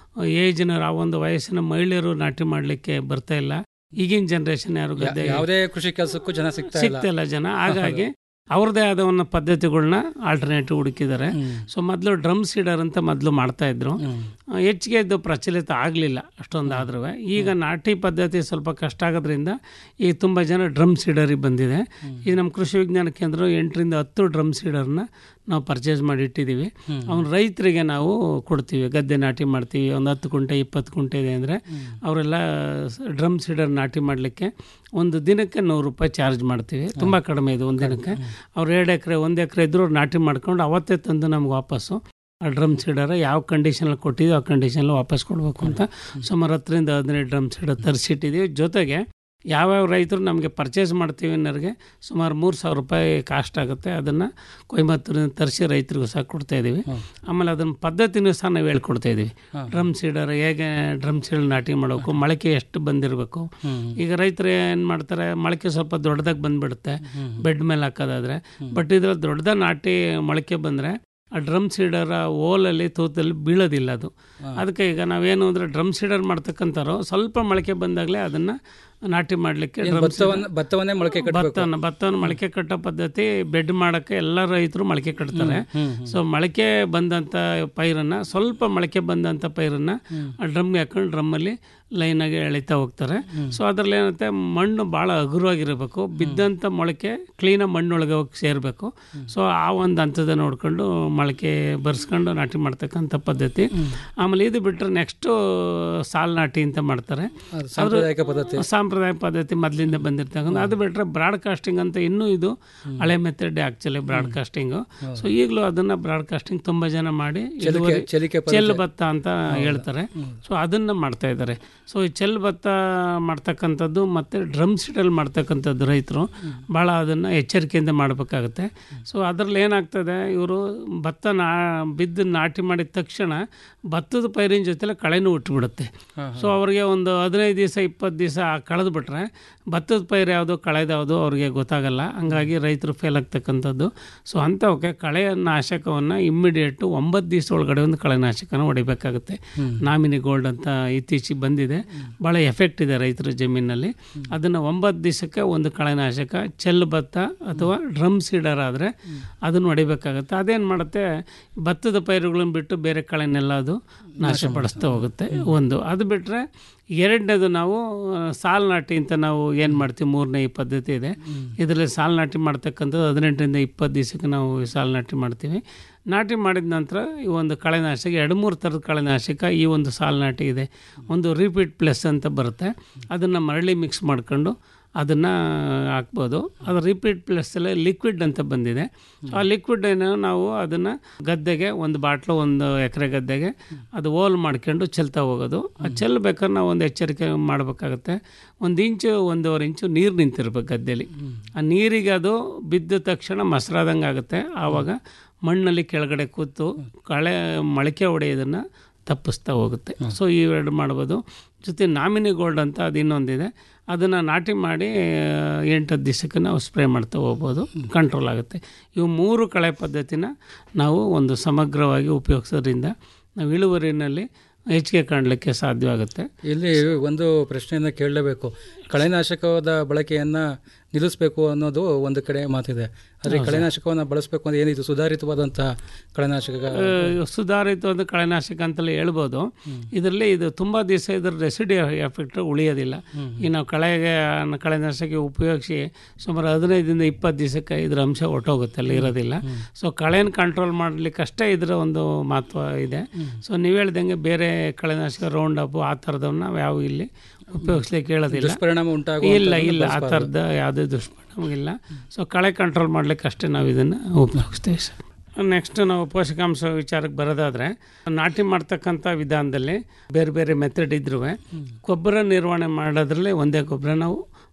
ಏಜ್ನ ಆ ಒಂದು ವಯಸ್ಸಿನ ಮಹಿಳೆಯರು ನಾಟಿ ಮಾಡಲಿಕ್ಕೆ ಬರ್ತಾ ಇಲ್ಲ ಈಗಿನ ಜನರೇಷನ್ ಯಾರು ಯಾ- ಗದ್ದೆ ಯಾವುದೇ ಕೃಷಿ ಕೆಲಸಕ್ಕೂ ಜನ ಸಿಗ್ತಾ ಇಲ್ಲ ಸಿಗ್ತಾ ಇಲ್ಲ ಜನ ಹಾಗಾಗಿ ಅವ್ರದ್ದೇ ಆದ ಒಂದು ಪದ್ಧತಿಗಳನ್ನ ಆಲ್ಟರ್ನೇಟಿವ್ ಹುಡುಕಿದ್ದಾರೆ ಸೊ ಮೊದಲು ಡ್ರಮ್ ಸೀಡರ್ ಅಂತ ಮೊದಲು ಮಾಡ್ತಾ ಇದ್ರು ಆ, ಹೆಚ್ಚಿಗೆ ಇದು ಪ್ರಚಲಿತ ಆಗಲಿಲ್ಲ ಅಷ್ಟೊಂದು ಆದ್ರೂ ಈಗ ನಾಟಿ ಪದ್ಧತಿ ಸ್ವಲ್ಪ ಕಷ್ಟ ಆಗೋದ್ರಿಂದ ಈಗ ತುಂಬ ಜನ ಡ್ರಮ್ ಸೀಡರಿಗೆ ಬಂದಿದೆ ಈಗ ನಮ್ಮ ಕೃಷಿ ವಿಜ್ಞಾನ ಕೇಂದ್ರ ಎಂಟರಿಂದ ಹತ್ತು ಡ್ರಮ್ ಸೀಡರ್ನ ನಾವು ಪರ್ಚೇಸ್ ಮಾಡಿ ಇಟ್ಟಿದ್ದೀವಿ ಅವ್ನ ರೈತರಿಗೆ ನಾವು ಕೊಡ್ತೀವಿ ಗದ್ದೆ ನಾಟಿ ಮಾಡ್ತೀವಿ ಒಂದು ಹತ್ತು ಕುಂಟೆ ಇಪ್ಪತ್ತು ಕುಂಟೆ ಇದೆ ಅಂದರೆ ಅವರೆಲ್ಲ ಡ್ರಮ್ ಸೀಡರ್ ನಾಟಿ ಮಾಡಲಿಕ್ಕೆ ಒಂದು ದಿನಕ್ಕೆ ನೂರು ರೂಪಾಯಿ ಚಾರ್ಜ್ ಮಾಡ್ತೀವಿ ತುಂಬ ಕಡಿಮೆ ಇದು ಒಂದು ದಿನಕ್ಕೆ ಅವ್ರು ಎರಡು ಎಕರೆ ಒಂದು ಎಕರೆ ಇದ್ದರೂ ಅವ್ರು ನಾಟಿ ಮಾಡ್ಕೊಂಡು ಅವತ್ತೇ ತಂದು ನಮ್ಗೆ ವಾಪಸ್ಸು ಆ ಡ್ರಮ್ ಸೀಡರ್ ಯಾವ ಕಂಡೀಷನಲ್ಲಿ ಕೊಟ್ಟಿದ್ದೀವಿ ಆ ಕಂಡೀಷನಲ್ಲಿ ವಾಪಸ್ ಕೊಡಬೇಕು ಅಂತ ಸುಮಾರು ಹತ್ತರಿಂದ ಹದಿನೈದು ಡ್ರಮ್ ಸೀಡರ್ ತರಿಸಿಟ್ಟಿದ್ದೀವಿ ಜೊತೆಗೆ ಯಾವ್ಯಾವ ರೈತರು ನಮಗೆ ಪರ್ಚೇಸ್ ಮಾಡ್ತೀವಿ ಅನ್ನೋರಿಗೆ ಸುಮಾರು ಮೂರು ಸಾವಿರ ರೂಪಾಯಿ ಕಾಸ್ಟ್ ಆಗುತ್ತೆ ಅದನ್ನು ಕೊಯಮತ್ತೂರಿಂದ ತರಿಸಿ ರೈತರಿಗೂ ಸಹ ಕೊಡ್ತಾ ಇದ್ದೀವಿ ಆಮೇಲೆ ಅದನ್ನ ಪದ್ಧತಿನೂ ಸಹ ನಾವು ಹೇಳ್ಕೊಡ್ತಾ ಇದ್ದೀವಿ ಡ್ರಮ್ ಸೀಡರ್ ಹೇಗೆ ಡ್ರಮ್ ಸೀಡರ್ ನಾಟಿ ಮಾಡಬೇಕು ಮೊಳಕೆ ಎಷ್ಟು ಬಂದಿರಬೇಕು ಈಗ ರೈತರು ಏನು ಮಾಡ್ತಾರೆ ಮೊಳಕೆ ಸ್ವಲ್ಪ ದೊಡ್ಡದಾಗಿ ಬಂದ್ಬಿಡುತ್ತೆ ಬೆಡ್ ಮೇಲೆ ಹಾಕೋದಾದ್ರೆ ಬಟ್ ಇದ್ರಲ್ಲಿ ದೊಡ್ಡದ ನಾಟಿ ಮೊಳಕೆ ಬಂದರೆ ಆ ಡ್ರಮ್ ಸೀಡರ್ ಓಲಲ್ಲಿ ತೂತಲ್ಲಿ ಬೀಳೋದಿಲ್ಲ ಅದು ಅದಕ್ಕೆ ಈಗ ನಾವೇನು ಅಂದರೆ ಡ್ರಮ್ ಸೀಡರ್ ಮಾಡ್ತಕ್ಕಂಥವ್ರು ಸ್ವಲ್ಪ ಮೊಳಕೆ ಬಂದಾಗಲೇ ಅದನ್ನು ನಾಟಿ ಮಾಡಲಿಕ್ಕೆ ಏನ್ ಭತ್ತವನ್ನ ಭತ್ತವನ್ನೇ ಮೊಳಕೆ ಕಟ್ಟಬೇಕು ಭತ್ತವನ್ನು ಭತ್ತವನ್ನು ಮೊಳಕೆ ಕಟ್ಟೋ ಪದ್ಧತಿ ಬೆಡ್ ಮಾಡೋಕ್ಕೆ ಎಲ್ಲ ರೈತರು ಮೊಳಕೆ ಕಟ್ತಾರೆ ಸೊ ಮೊಳಕೆ ಬಂದಂಥ ಪೈರನ್ನು ಸ್ವಲ್ಪ ಮೊಳಕೆ ಬಂದಂಥ ಪೈರನ್ನು ಆ ಡ್ರಮ್ಗೆ ಹಾಕೊಂಡು ಡ್ರಮ್ಮಲ್ಲಿ ಲೈನಾಗಿ ಎಳಿತಾ ಹೋಗ್ತಾರೆ ಸೊ ಅದರಲ್ಲಿ ಏನಂತೆ ಮಣ್ಣು ಭಾಳ ಹಗುರವಾಗಿರಬೇಕು ಬಿದ್ದಂಥ ಮೊಳಕೆ ಕ್ಲೀನಾಗಿ ಮಣ್ಣೊಳಗೆ ಹೋಗಿ ಸೇರಬೇಕು ಸೊ ಆ ಒಂದು ಹಂತದ ನೋಡ್ಕೊಂಡು ಮೊಳಕೆ ಬರ್ಸ್ಕೊಂಡು ನಾಟಿ ಮಾಡ್ತಕ್ಕಂಥ ಪದ್ಧತಿ ಆಮೇಲೆ ಇದು ಬಿಟ್ಟರೆ ನೆಕ್ಸ್ಟು ಸಾಲ್ ನಾಟಿ ಅಂತ ಮಾಡ್ತಾರೆ ಅದು ಸಾಂಪ್ರದಾಯಿಕ ಪದ್ಧತಿ. ಸಾಂಪ್ರದಾಯಿಕ ಪದ್ಧತಿ ಮೊದಲಿಂದ ಬಂದಿರ್ತಕ್ಕಂಥ ಅದು ಬಿಟ್ಟರೆ ಬ್ರಾಡ್ಕಾಸ್ಟಿಂಗ್ ಅಂತ ಇನ್ನೂ ಇದು ಹಳೆ ಮೆಥಡ್ ಆ್ಯಕ್ಚುಲಿ ಬ್ರಾಡ್ಕಾಸ್ಟಿಂಗು ಸೊ ಈಗಲೂ ಅದನ್ನು ಬ್ರಾಡ್ಕಾಸ್ಟಿಂಗ್ ತುಂಬ ಜನ ಮಾಡಿ ಚೆಲಿಕೆ- ಇಳುವರಿ- ಚೆಲಿಕೆ ಪದ್ಧತಿ. ಚೆಲ್ ಭತ್ತ ಅಂತ ಹೇಳ್ತಾರೆ ಸೊ ಅದನ್ನು ಮಾಡ್ತಾ ಇದ್ದಾರೆ ಸೊ ಈ ಚೆಲ್ ಭತ್ತ ಮಾಡ್ತಕ್ಕಂಥದ್ದು ಮತ್ತು ಡ್ರಮ್ ಸೀಡಲ್ಲಿ ಮಾಡ್ತಕ್ಕಂಥದ್ದು ರೈತರು ಭಾಳ ಅದನ್ನು ಎಚ್ಚರಿಕೆಯಿಂದ ಮಾಡಬೇಕಾಗುತ್ತೆ ಸೊ ಅದರಲ್ಲಿ ಏನಾಗ್ತದೆ ಇವರು ಭತ್ತ ನಾ ಬಿದ್ದು ನಾಟಿ ಮಾಡಿದ ತಕ್ಷಣ ಭತ್ತದ ಪೈರಿನ ಜೊತೆಲೆ ಕಳೆನೂ ಹುಟ್ಟುಬಿಡುತ್ತೆ ಸೊ ಅವ್ರಿಗೆ ಒಂದು ಹದಿನೈದು ದಿವಸ ಇಪ್ಪತ್ತು ದಿವಸ ಕಳೆದು ಬಿಟ್ರೆ ಭತ್ತದ ಪೈರು ಯಾವುದು ಕಳೆದು ಯಾವುದು ಅವ್ರಿಗೆ ಗೊತ್ತಾಗಲ್ಲ ಹಂಗಾಗಿ ರೈತರು ಫೇಲ್ ಆಗ್ತಕ್ಕಂಥದ್ದು ಸೊ ಅಂಥವಕ್ಕೆ ಕಳೆಯ ನಾಶಕವನ್ನು ಇಮ್ಮಿಡಿಯೇಟು ಒಂಬತ್ತು ದಿವಸ ಒಳಗಡೆ ಒಂದು ಕಳೆನಾಶಕನ ಹೊಡಿಬೇಕಾಗುತ್ತೆ ನಾಮಿನಿ ಗೋಲ್ಡ್ ಅಂತ ಇತ್ತೀಚೆಗೆ ಬಂದಿದೆ ಭಾಳ ಎಫೆಕ್ಟ್ ಇದೆ ರೈತರ ಜಮೀನಲ್ಲಿ ಅದನ್ನು ಒಂಬತ್ತು ದಿವಸಕ್ಕೆ ಒಂದು ಕಳೆನಾಶಕ ಚೆಲ್ಲು ಭತ್ತ ಅಥವಾ ಡ್ರಮ್ ಸೀಡರ್ ಆದರೆ ಅದನ್ನು ಹೊಡಿಬೇಕಾಗುತ್ತೆ ಅದೇನು ಮಾಡುತ್ತೆ ಭತ್ತದ ಪೈರುಗಳನ್ನು ಬಿಟ್ಟು ಬೇರೆ ಕಳೆನೆಲ್ಲ ಅದು ನಾಶಪಡಿಸ್ತಾ ಹೋಗುತ್ತೆ ಒಂದು ಅದು ಬಿಟ್ಟರೆ ಎರಡನೇದು ನಾವು ಆ, ಸಾಲ್ ನಾಟಿ ಅಂತ ನಾವು ಏನು ಮಾಡ್ತೀವಿ ಮೂರನೇ ಈ ಪದ್ಧತಿ ಇದೆ ಇದರಲ್ಲಿ ಸಾಲ್ ನಾಟಿ ಮಾಡ್ತಕ್ಕಂಥದ್ದು ಹದಿನೆಂಟರಿಂದ ಇಪ್ಪತ್ತು ದಿವಸಕ್ಕೆ ನಾವು ಈ ಸಾಲ್ ನಾಟಿ ಮಾಡ್ತೀವಿ ನಾಟಿ ಮಾಡಿದ ನಂತರ ಈ ಒಂದು ಕಳೆನಾಶಕ ಎರಡು ಮೂರು ಥರದ ಕಳೆನಾಶಕ ಈ ಒಂದು ಸಾಲ್ ನಾಟಿ ಇದೆ ಒಂದು ರಿಪೀಟ್ ಪ್ಲಸ್ ಅಂತ ಬರುತ್ತೆ ಅದನ್ನು ಮರಳಿ ಮಿಕ್ಸ್ ಮಾಡ್ಕೊಂಡು ಅದನ್ನು ಹಾಕ್ಬೋದು ಅದು ರಿಪೀಟ್ ಪ್ಲಸ್ಸಲ್ಲಿ ಲಿಕ್ವಿಡ್ ಅಂತ ಬಂದಿದೆ ಆ ಲಿಕ್ವಿಡ್ ಏನು ನಾವು ಅದನ್ನು ಗದ್ದೆಗೆ ಒಂದು ಬಾಟ್ಲು ಒಂದು ಎಕರೆ ಗದ್ದೆಗೆ ಅದು ಓಲ್ ಮಾಡ್ಕೊಂಡು ಚೆಲ್ತಾ ಹೋಗೋದು ಆ ಚೆಲ್ಬೇಕಾದ್ರೆ ನಾವು ಒಂದು ಎಚ್ಚರಿಕೆ ಮಾಡಬೇಕಾಗುತ್ತೆ ಒಂದು ಇಂಚು ಒಂದೂವರೆ ಇಂಚು ನೀರು ನಿಂತಿರ್ಬೇಕು ಗದ್ದೆಲಿ ಆ ನೀರಿಗೆ ಅದು ಬಿದ್ದ ತಕ್ಷಣ ಮೊಸರಾದಂಗೆ ಆಗುತ್ತೆ ಆವಾಗ ಮಣ್ಣಲ್ಲಿ ಕೆಳಗಡೆ ಕೂತು ಕಳೆ ಮೊಳಕೆ ಹೊಡೆಯೋದನ್ನು ತಪ್ಪಿಸ್ತಾ ಹೋಗುತ್ತೆ ಸೊ ಇವೆರಡು ಮಾಡ್ಬೋದು ಜೊತೆ ನಾಮಿನಿ ಗೋಲ್ಡ್ ಅಂತ ಅದು ಇನ್ನೊಂದಿದೆ ಅದನ್ನು ನಾಟಿ ಮಾಡಿ ಎಂಟತ್ತು ದಿವಸಕ್ಕೆ ನಾವು ಸ್ಪ್ರೇ ಮಾಡ್ತಾ ಹೋಗ್ಬೋದು ಕಂಟ್ರೋಲ್ ಆಗುತ್ತೆ ಇವು ಮೂರು ಕಳೆ ಪದ್ಧತಿನ ನಾವು ಒಂದು ಸಮಗ್ರವಾಗಿ ಉಪಯೋಗಿಸೋದ್ರಿಂದ ನಾವು ಇಳುವರಿನಲ್ಲಿ ಹೆಚ್ಚಿಗೆ ಕಾಣಲಿಕ್ಕೆ ಸಾಧ್ಯವಾಗುತ್ತೆ ಇಲ್ಲಿ ಒಂದು ಪ್ರಶ್ನೆಯನ್ನು ಕೇಳಲೇಬೇಕು ಕಳೆನಾಶಕದ ಬಳಕೆಯನ್ನು ನಿಲ್ಲಿಸಬೇಕು ಅನ್ನೋದು ಒಂದು ಕಡೆ ಮಾತಿದೆ ಆದರೆ ಹೌದು. ಕಳೆನಾಶಕವನ್ನು ಬಳಸಬೇಕು ಅಂದ್ರೆ ಏನಿದು ಸುಧಾರಿತವಾದಂಥ ಕಳೆನಾಶಕ ಆ, ಸುಧಾರಿತವಾದ ಕಳೆನಾಶಕ ಅಂತಲೇ ಹೇಳ್ಬೋದು ಇದರಲ್ಲಿ ಇದು ತುಂಬ ದಿವಸ ಇದರ ರೆಸಿಡಿ ಎಫೆಕ್ಟ್ ಉಳಿಯೋದಿಲ್ಲ ಈ ನಾವು ಕಳೆಗೆ ಕಳೆನಾಶಕ ಉಪಯೋಗಿಸಿ ಸುಮಾರು ಹದಿನೈದರಿಂದ ಇಪ್ಪತ್ತು ದಿವಸಕ್ಕೆ ಇದರ ಅಂಶ ಹೊಟ್ಟೋಗುತ್ತೆ ಅಲ್ಲಿ ಇರೋದಿಲ್ಲ ಸೊ ಕಳೆನ ಕಂಟ್ರೋಲ್ ಮಾಡಲಿಕ್ಕಷ್ಟೇ ಇದರ ಒಂದು ಮಹತ್ವ ಇದೆ ಸೊ ನೀವು ಹೇಳ್ದಂಗೆ ಬೇರೆ ಕಳೆನಾಶಕ ರೌಂಡ್ ಅಪ್ ಆ ಥರದವನ್ನ ನಾವು ಯಾವ ಇಲ್ಲಿ ಉಪಯೋಗಿಸ್ಲಿಕ್ಕೆ ಹೇಳೋದಿಲ್ಲ ದುಷ್ಪರಿಣಾಮ ಉಂಟಾಗುವಂಥದ್ದನ್ನ ಇಲ್ಲ ಇಲ್ಲ ಆ ಬಳಸ್ಬಾರ್ದು. ಥರದ ಯಾವುದೇ ದುಷ್ಪರಿಣಾಮ ಇಲ್ಲ ಸೊ ಕಳೆ ಕಂಟ್ರೋಲ್ ಮಾಡ್ಲಿಕ್ಕೆ ಅಷ್ಟೇ ನಾವು ಇದನ್ನು ಉಪಯೋಗಿಸ್ತೇವೆ ಸರ್ ನೆಕ್ಸ್ಟ್ ನಾವು ಪೋಷಕಾಂಶ ವಿಚಾರಕ್ಕೆ ಬರೋದಾದರೆ ನಾಟಿ ಮಾಡ್ತಕ್ಕಂಥ ವಿಧಾನದಲ್ಲಿ ಬೇರೆ ಬೇರೆ ಮೆಥಡ್ ಇದ್ರೂ ಗೊಬ್ಬರ ನಿರ್ವಹಣೆ ಮಾಡೋದ್ರಲ್ಲಿ ಒಂದೇ ಗೊಬ್ಬರ ನಾವು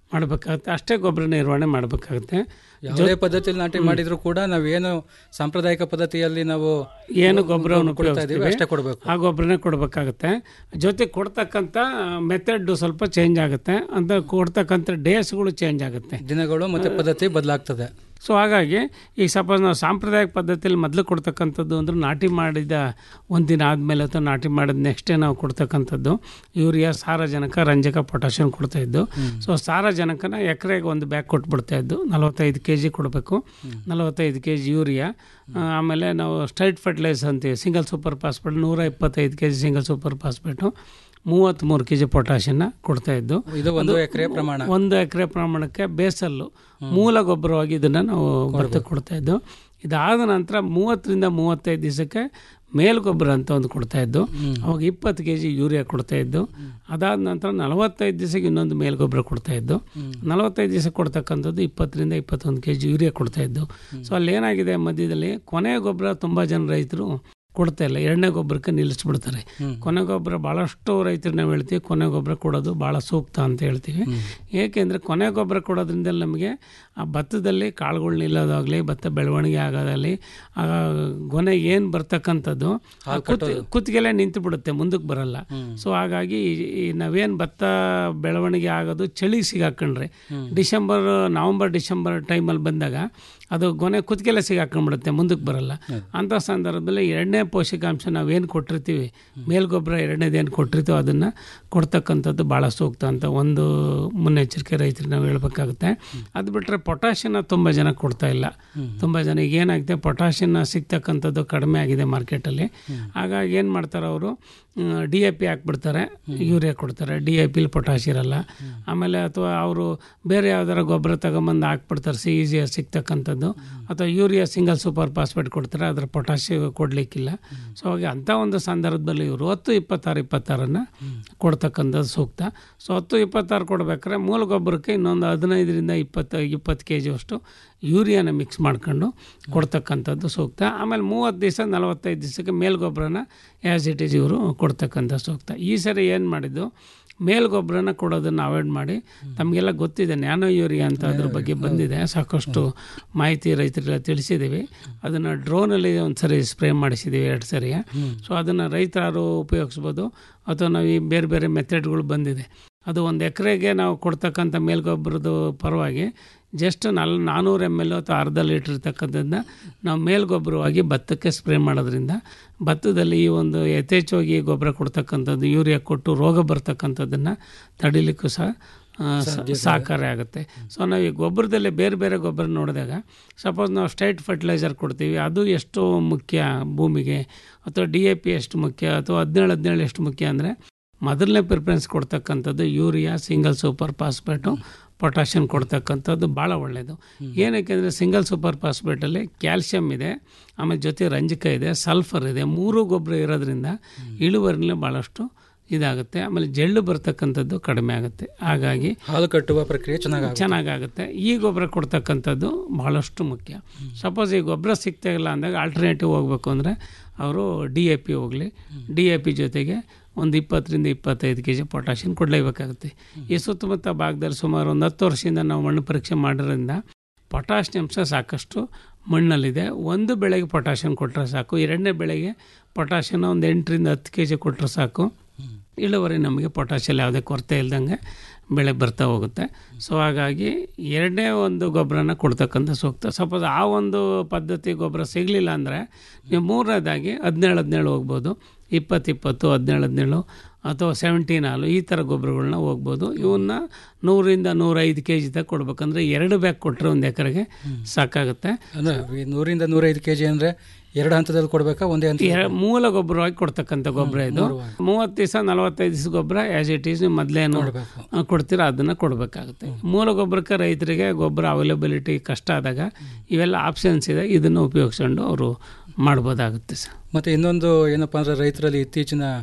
ಮಾಡಬೇಕಾಗುತ್ತೆ ಅಷ್ಟೇ ಗೊಬ್ಬರ ನಿರ್ವಹಣೆ ಮಾಡಬೇಕಾಗುತ್ತೆ ಯಾವುದೇ ಪದ್ಧತಿಯಲ್ಲಿ ನಾಟಿ ಮಾಡಿದ್ರು ಕೂಡ ನಾವೇನು ಸಾಂಪ್ರದಾಯಿಕ ಪದ್ಧತಿಯಲ್ಲಿ ನಾವು ಏನು ಗೊಬ್ಬರವನ್ನು ಕೊಡ್ತಾ ಇದೀವಿ ಅಷ್ಟೇ ಕೊಡಬೇಕು ಆ ಗೊಬ್ಬರನೇ ಕೊಡಬೇಕಾಗುತ್ತೆ ಜೊತೆ ಕೊಡ್ತಕ್ಕಂಥ ಮೆಥಡ್ ಸ್ವಲ್ಪ ಚೇಂಜ್ ಆಗುತ್ತೆ ಅಂತ ಕೊಡ್ತಕ್ಕಂಥ ಡೇಸ್ಗಳು ಚೇಂಜ್ ಆಗುತ್ತೆ ದಿನಗಳು ಮತ್ತೆ ಪದ್ಧತಿ ಬದಲಾಗ್ತದೆ ಸೊ ಹಾಗಾಗಿ ಈಗ ಸಪೋಸ್ ನಾವು ಸಾಂಪ್ರದಾಯಿಕ ಪದ್ಧತಿಯಲ್ಲಿ ಮೊದಲು ಕೊಡ್ತಕ್ಕಂಥದ್ದು ಅಂದ್ರೆ ನಾಟಿ ಮಾಡಿದ ಒಂದಿನ ಆದಮೇಲೆ ಅಥವಾ ನಾಟಿ ಮಾಡಿದ ನೆಕ್ಸ್ಟೇ ನಾವು ಕೊಡ್ತಕ್ಕಂಥದ್ದು ಯೂರಿಯಾ ಸಾರಜನಕ ರಂಜಕ ಪೊಟ್ಯಾಷಿಯಂ ಕೊಡ್ತಾ ಇದ್ದು ಸೊ ಸಾರಜನಕನ ಎಕರೆಗೆ ಒಂದು ಬ್ಯಾಗ್ ಕೊಟ್ಬಿಡ್ತಾ ಇದ್ದು ನಲವತ್ತೈದು ಕೆ ಜಿ ಕೊಡಬೇಕು ನಲವತ್ತೈದು ಕೆ ಜಿ ಯೂರಿಯಾ ಆ, ಆಮೇಲೆ ನಾವು ಸ್ಟ್ರೈಟ್ ಫರ್ಟಿಲೈಸ್ ಅಂತೀವಿ ಸಿಂಗಲ್ ಸೂಪರ್ ಫಾಸ್ಫೇಟ್ ನೂರ ಇಪ್ಪತ್ತೈದು K G single super phosphate ಮೂವತ್ತ್ಮೂರು ಕೆ ಜಿ ಪೊಟ್ಯಾಷಿಯನ್ನ ಕೊಡ್ತಾ ಇದ್ದು ಇದು ಒಂದು ಎಕರೆ ಪ್ರಮಾಣ ಒಂದು ಎಕರೆ ಪ್ರಮಾಣಕ್ಕೆ ಬೇಸಲ್ಲು ಮೂಲ ಗೊಬ್ಬರವಾಗಿ ಇದನ್ನು ನಾವು ಭತ್ತ ಕೊಡ್ತಾ ಇದ್ದು ಇದಾದ ನಂತರ ಮೂವತ್ತರಿಂದ ಮೂವತ್ತೈದು ದಿವಸಕ್ಕೆ ಮೇಲ್ಗೊಬ್ಬರ ಅಂತ ಒಂದು ಕೊಡ್ತಾ ಇದ್ದು ಅವಾಗ ಇಪ್ಪತ್ತು ಕೆ ಜಿ ಯೂರಿಯಾ ಕೊಡ್ತಾ ಇದ್ದು ಅದಾದ ನಂತರ ನಲವತ್ತೈದು ದಿವಸಕ್ಕೆ ಇನ್ನೊಂದು ಮೇಲ್ಗೊಬ್ಬರ ಕೊಡ್ತಾ ಇದ್ದು ನಲವತ್ತೈದು ದಿವಸ ಕೊಡ್ತಕ್ಕಂಥದ್ದು ಇಪ್ಪತ್ತರಿಂದ ಇಪ್ಪತ್ತೊಂದು ಕೆ ಜಿ ಯೂರಿಯಾ ಕೊಡ್ತಾ ಇದ್ದು ಸೊ ಅಲ್ಲಿ ಏನಾಗಿದೆ ಮಧ್ಯದಲ್ಲಿ ಕೊನೆ ಗೊಬ್ಬರ ತುಂಬ ಜನ ರೈತರು ಕೊಡ್ತಾ ಇಲ್ಲ ಎರಡನೇ ಗೊಬ್ಬರಕ್ಕೆ ನಿಲ್ಲಿಸ್ಬಿಡ್ತಾರೆ ಕೊನೆ ಗೊಬ್ಬರ ಭಾಳಷ್ಟು ರೈತರು ನಾವು ಹೇಳ್ತೀವಿ ಕೊನೆ ಗೊಬ್ಬರ ಕೊಡೋದು ಭಾಳ ಸೂಕ್ತ ಅಂತ ಹೇಳ್ತೀವಿ ಏಕೆಂದರೆ ಕೊನೆ ಗೊಬ್ಬರ ಕೊಡೋದ್ರಿಂದ ನಮಗೆ ಆ ಭತ್ತದಲ್ಲಿ ಕಾಳುಗಳು ನಿಲ್ಲೋದಾಗಲಿ ಭತ್ತ ಬೆಳವಣಿಗೆ ಆಗೋದಾಗಲಿ ಆ ಗೊನೆ ಏನು ಬರ್ತಕ್ಕಂಥದ್ದು ಆ ಕುತ್ ಕುತ್ತಿಗೆಲೆ ನಿಂತು ಬಿಡುತ್ತೆ ಮುಂದಕ್ಕೆ ಬರಲ್ಲ ಸೊ ಹಾಗಾಗಿ ಈ- ಈ ನಾವೇನು ಭತ್ತ ಬೆಳವಣಿಗೆ ಆಗೋದು ಚಳಿ ಸಿಗಾಕೊಂಡ್ರೆ ಡಿಸೆಂಬರ್ ನವಂಬರ್ ಡಿಸೆಂಬರ್ ಟೈಮಲ್ಲಿ ಬಂದಾಗ ಅದು ಗೊನೆ ಕುತ್ತಿಗೆಲೆ ಸಿಗಾಕೊಂಡ್ಬಿಡುತ್ತೆ ಮುಂದಕ್ಕೆ ಬರಲ್ಲ ಅಂಥ ಸಂದರ್ಭದಲ್ಲಿ ಎರಡನೇ ಪೋಷಕಾಂಶ ನಾವೇನು ಕೊಟ್ಟಿರ್ತೀವಿ ಮೇಲ್ಗೊಬ್ಬರ ಎರಡನೇದೇನು ಕೊಟ್ಟಿರ್ತೀವೋ ಅದನ್ನು ಕೊಡ್ತಕ್ಕಂಥದ್ದು ಭಾಳ ಸೂಕ್ತ ಅಂತ ಒಂದು ಮುನ್ನೆಚ್ಚರಿಕೆ ರೈತರಿಗೆ ನಾವು ಹೇಳ್ಬೇಕಾಗುತ್ತೆ ಅದು ಬಿಟ್ಟರೆ ಪೊಟ್ಯಾಷಿಯನ್ನ ತುಂಬ ಜನ ಕೊಡ್ತಾ ಇಲ್ಲ ತುಂಬ ಜನ ಈಗ ಏನಾಗಿದೆ ಪೊಟ್ಯಾಷಿಯನ್ನ ಸಿಗ್ತಕ್ಕಂಥದ್ದು ಕಡಿಮೆ ಆಗಿದೆ ಮಾರ್ಕೆಟಲ್ಲಿ ಹಾಗಾಗಿ ಏನು ಮಾಡ್ತಾರೆ ಅವರು ಡಿ ಎ ಪಿ ಹಾಕ್ಬಿಡ್ತಾರೆ ಯೂರಿಯಾ ಕೊಡ್ತಾರೆ ಡಿ ಎ ಪಿಲಿ ಪೊಟ್ಯಾಶ್ ಇರಲ್ಲ ಆಮೇಲೆ ಅಥವಾ ಅವರು ಬೇರೆ ಯಾವ್ದಾರ ಗೊಬ್ಬರ ತಗೊಂಬಂದು ಹಾಕ್ಬಿಡ್ತಾರೆ ಸಿ ಈಸಿಯಾಗಿ ಸಿಗ್ತಕ್ಕಂಥದ್ದು ಅಥವಾ ಯೂರಿಯಾ ಸಿಂಗಲ್ ಸೂಪರ್ ಫಾಸ್ಫೇಟ್ ಕೊಡ್ತಾರೆ ಅದರ ಪೊಟ್ಯಾಶ್ ಕೊಡಲಿಕ್ಕಿಲ್ಲ ಸೊ ಹಾಗೆ ಅಂಥ ಒಂದು ಸಂದರ್ಭದಲ್ಲಿ ಇವರು ಹತ್ತು ಇಪ್ಪತ್ತಾರು ಇಪ್ಪತ್ತಾರನ್ನು ಕೊಡ್ತಕ್ಕಂಥದ್ದು ಸೂಕ್ತ ಸೊ ಹತ್ತು ಇಪ್ಪತ್ತಾರು ಕೊಡ್ಬೇಕಾದ್ರೆ ಮೂಲ ಗೊಬ್ಬರಕ್ಕೆ ಇನ್ನೊಂದು ಹದಿನೈದರಿಂದ ಇಪ್ಪತ್ತು ಇಪ್ಪತ್ತು ಕೆ ಜಿಯಷ್ಟು ಯೂರಿಯಾನ ಮಿಕ್ಸ್ ಮಾಡ್ಕೊಂಡು ಕೊಡ್ತಕ್ಕಂಥದ್ದು ಸೂಕ್ತ ಆಮೇಲೆ ಮೂವತ್ತು ದಿವಸ ನಲವತ್ತೈದು ದಿವಸಕ್ಕೆ ಮೇಲ್ಗೊಬ್ಬರನ ಆ್ಯಸ್ ಇಟ್ ಈಸ್ ಇವರು ಕೊಡ್ತಕ್ಕಂಥ ಸೂಕ್ತ ಈ ಸರಿ ಏನು ಮಾಡಿದ್ದು ಮೇಲ್ಗೊಬ್ಬರನ ಕೊಡೋದನ್ನು ಅವಾಯ್ಡ್ ಮಾಡಿ ತಮಗೆಲ್ಲ ಗೊತ್ತಿದೆ ನ್ಯಾನೋ ಯೂರಿಯಾ ಅಂತ ಅದ್ರ ಬಗ್ಗೆ ಬಂದಿದೆ ಸಾಕಷ್ಟು ಮಾಹಿತಿ ರೈತರೆಲ್ಲ ತಿಳಿಸಿದ್ದೀವಿ ಅದನ್ನು ಡ್ರೋನಲ್ಲಿ ಒಂದು ಸರಿ ಸ್ಪ್ರೇ ಮಾಡಿಸಿದ್ದೀವಿ ಎರಡು ಸರಿ ಸೊ ಅದನ್ನು ರೈತರು ಉಪಯೋಗಿಸ್ಬೋದು ಅಥವಾ ನಾವು ಈ ಬೇರೆ ಬೇರೆ ಮೆಥಡ್ಗಳು ಬಂದಿದೆ ಅದು ಒಂದು ಎಕರೆಗೆ ನಾವು ಕೊಡ್ತಕ್ಕಂಥ ಮೇಲ್ಗೊಬ್ಬರದ ಪರವಾಗಿ ಜಸ್ಟ್ ನಲ್ ನಾನ್ನೂರು ಎಮ್ ಎಲ್ ಅಥವಾ ಅರ್ಧ ಲೀಟ್ರ್ ಇರ್ತಕ್ಕಂಥದ್ದನ್ನ ನಾವು ಮೇಲ್ಗೊಬ್ಬರವಾಗಿ ಭತ್ತಕ್ಕೆ ಸ್ಪ್ರೇ ಮಾಡೋದ್ರಿಂದ ಭತ್ತದಲ್ಲಿ ಈ ಒಂದು ಯಥೇಚ್ಛವಾಗಿ ಗೊಬ್ಬರ ಕೊಡ್ತಕ್ಕಂಥದ್ದು ಯೂರಿಯಾ ಕೊಟ್ಟು ರೋಗ ಬರ್ತಕ್ಕಂಥದ್ದನ್ನು ತಡಿಲಿಕ್ಕೂ ಸಹ ಆ, ಸ- ಸಹಕಾರಿ ಆಗುತ್ತೆ ಸೊ ನಾವು ಈ ಗೊಬ್ಬರದಲ್ಲಿ ಬೇರೆ ಬೇರೆ ಗೊಬ್ಬರ ನೋಡಿದಾಗ ಸಪೋಸ್ ನಾವು ಸ್ಟೇಟ್ ಫರ್ಟಿಲೈಸರ್ ಕೊಡ್ತೀವಿ ಅದು ಎಷ್ಟು ಮುಖ್ಯ ಭೂಮಿಗೆ ಅಥವಾ ಡಿ ಎ ಪಿ ಎಷ್ಟು ಮುಖ್ಯ ಅಥವಾ ಹದಿನೇಳು ಹದಿನೇಳು ಎಷ್ಟು ಮುಖ್ಯ ಅಂದರೆ ಮೊದಲನೇ ಪ್ರಿಫರೆನ್ಸ್ ಕೊಡ್ತಕ್ಕಂಥದ್ದು urea single super phosphate potassium ಕೊಡ್ತಕ್ಕಂಥದ್ದು ಭಾಳ ಒಳ್ಳೆಯದು ಏನಕ್ಕೆ ಅಂದರೆ ಸಿಂಗಲ್ ಸೂಪರ್ ಫಾಸ್ಫೇಟಲ್ಲಿ ಕ್ಯಾಲ್ಶಿಯಂ ಇದೆ ಆಮೇಲೆ ಜೊತೆ ರಂಜಕ ಇದೆ ಸಲ್ಫರ್ ಇದೆ ಮೂರು ಗೊಬ್ಬರ ಇರೋದ್ರಿಂದ ಇಳುವರಿನೇ ಭಾಳಷ್ಟು ಇದಾಗುತ್ತೆ ಆಮೇಲೆ ಜಳ್ಳು ಬರ್ತಕ್ಕಂಥದ್ದು ಕಡಿಮೆ ಆಗುತ್ತೆ ಹಾಗಾಗಿ ಹಾಲು ಕಟ್ಟುವ ಪ್ರಕ್ರಿಯೆ ಚೆನ್ನಾಗಿ ಚೆನ್ನಾಗಾಗುತ್ತೆ ಈ ಗೊಬ್ಬರ ಕೊಡ್ತಕ್ಕಂಥದ್ದು ಭಾಳಷ್ಟು ಮುಖ್ಯ ಸಪೋಸ್ ಈ ಗೊಬ್ಬರ ಸಿಗ್ತಾ ಇಲ್ಲ ಅಂದಾಗ ಆಲ್ಟರ್ನೇಟಿವ್ ಹೋಗಬೇಕು ಅಂದರೆ ಅವರು ಡಿ ಎ ಪಿ ಹೋಗಲಿ ಡಿ ಎ ಪಿ ಜೊತೆಗೆ ಒಂದು ಇಪ್ಪತ್ತರಿಂದ ಇಪ್ಪತ್ತೈದು ಕೆ ಜಿ ಪೊಟ್ಯಾಷಿಯಂ ಕೊಡಲೇಬೇಕಾಗುತ್ತೆ ಈ ಸುತ್ತಮುತ್ತ ಭಾಗದಲ್ಲಿ ಸುಮಾರು ಒಂದು ಹತ್ತು ವರ್ಷದಿಂದ ನಾವು ಮಣ್ಣು ಪರೀಕ್ಷೆ ಮಾಡಿರೋದ್ರಿಂದ ಪೊಟ್ಯಾಷ್ ಅಂಶ ಸಾಕಷ್ಟು ಮಣ್ಣಲ್ಲಿದೆ ಒಂದು ಬೆಳೆಗೆ ಪೊಟ್ಯಾಷಿಯಂ ಕೊಟ್ಟರೆ ಸಾಕು ಎರಡನೇ ಬೆಳೆಗೆ ಪೊಟ್ಯಾಷಿಯಂ ಒಂದು ಎಂಟರಿಂದ ಹತ್ತು ಕೆ ಜಿ ಕೊಟ್ಟರೆ ಸಾಕು ಇಳುವರಿ ನಮಗೆ ಪೊಟ್ಯಾಷಿಯಲ್ ಯಾವುದೇ ಕೊರತೆ ಇಲ್ದಂಗೆ ಬೆಳೆ ಬರ್ತಾ ಹೋಗುತ್ತೆ ಸೊ ಹಾಗಾಗಿ ಎರಡನೇ ಒಂದು ಗೊಬ್ಬರನ ಕೊಡ್ತಕ್ಕಂಥ ಸೂಕ್ತ ಸಪೋಸ್ ಆ ಒಂದು ಪದ್ಧತಿ ಗೊಬ್ಬರ ಸಿಗಲಿಲ್ಲ ಅಂದರೆ ನೀವು ಮೂರನೇದಾಗಿ ಹದಿನೇಳು ಹದಿನೇಳು ಹೋಗ್ಬೋದು ಇಪ್ಪತ್ತು ಇಪ್ಪತ್ತು ಹದಿನೇಳು ಹದಿನೇಳು ಅಥವಾ ಸೆವೆಂಟೀನ್ ಹಾಲು ಈ ಥರ ಗೊಬ್ಬರಗಳನ್ನ ಹೋಗ್ಬೋದು ಇವನ್ನ ನೂರಿಂದ ನೂರೈದು ಕೆ ಜಿ ತಗ ಕೊಡ್ಬೇಕಂದ್ರೆ ಎರಡು ಬ್ಯಾಗ್ ಕೊಟ್ಟರೆ ಒಂದು ಎಕರೆಗೆ ಸಾಕಾಗುತ್ತೆ ಅಂದ್ರೆ ಈ ನೂರಿಂದ ನೂರೈದು ಕೆಜಿ ಅಂದ್ರೆ ಎರಡು ಹಂತದಲ್ಲಿ ಕೊಡ್ಬೇಕಾ ಒಂದೇ ಹಂತ ಎರ- ಮೂಲ ಗೊಬ್ಬರವಾಗಿ ಕೊಡ್ತಕ್ಕಂಥ ಗೊಬ್ಬರ ಇದು ಮೂವತ್ತು ದಿವಸ ನಲವತ್ತೈದು ದಿವಸ ಗೊಬ್ಬರ ಆ್ಯಸ್ ಇಟ್ ಈಸ್ ಮೊದಲೇನು ಕೊಡ್ತೀರ ಅದನ್ನು ಕೊಡಬೇಕಾಗುತ್ತೆ ಮೂಲ ಗೊಬ್ಬರಕ್ಕೆ ರೈತರಿಗೆ ಗೊಬ್ಬರ ಅವೈಲಬಿಲಿಟಿ ಕಷ್ಟ ಆದಾಗ ಇವೆಲ್ಲ ಆಪ್ಷನ್ಸ್ ಇದೆ ಇದನ್ನು ಉಪಯೋಗಿಸ್ಕೊಂಡು ಅವರು ಮಾಡ್ಬೋದಾಗುತ್ತೆ ಸರ್ ಮತ್ತೆ ಇನ್ನೊಂದು ಏನಪ್ಪಾ ಅಂದ್ರೆ ರೈತರಲ್ಲಿ ಇತ್ತೀಚಿನ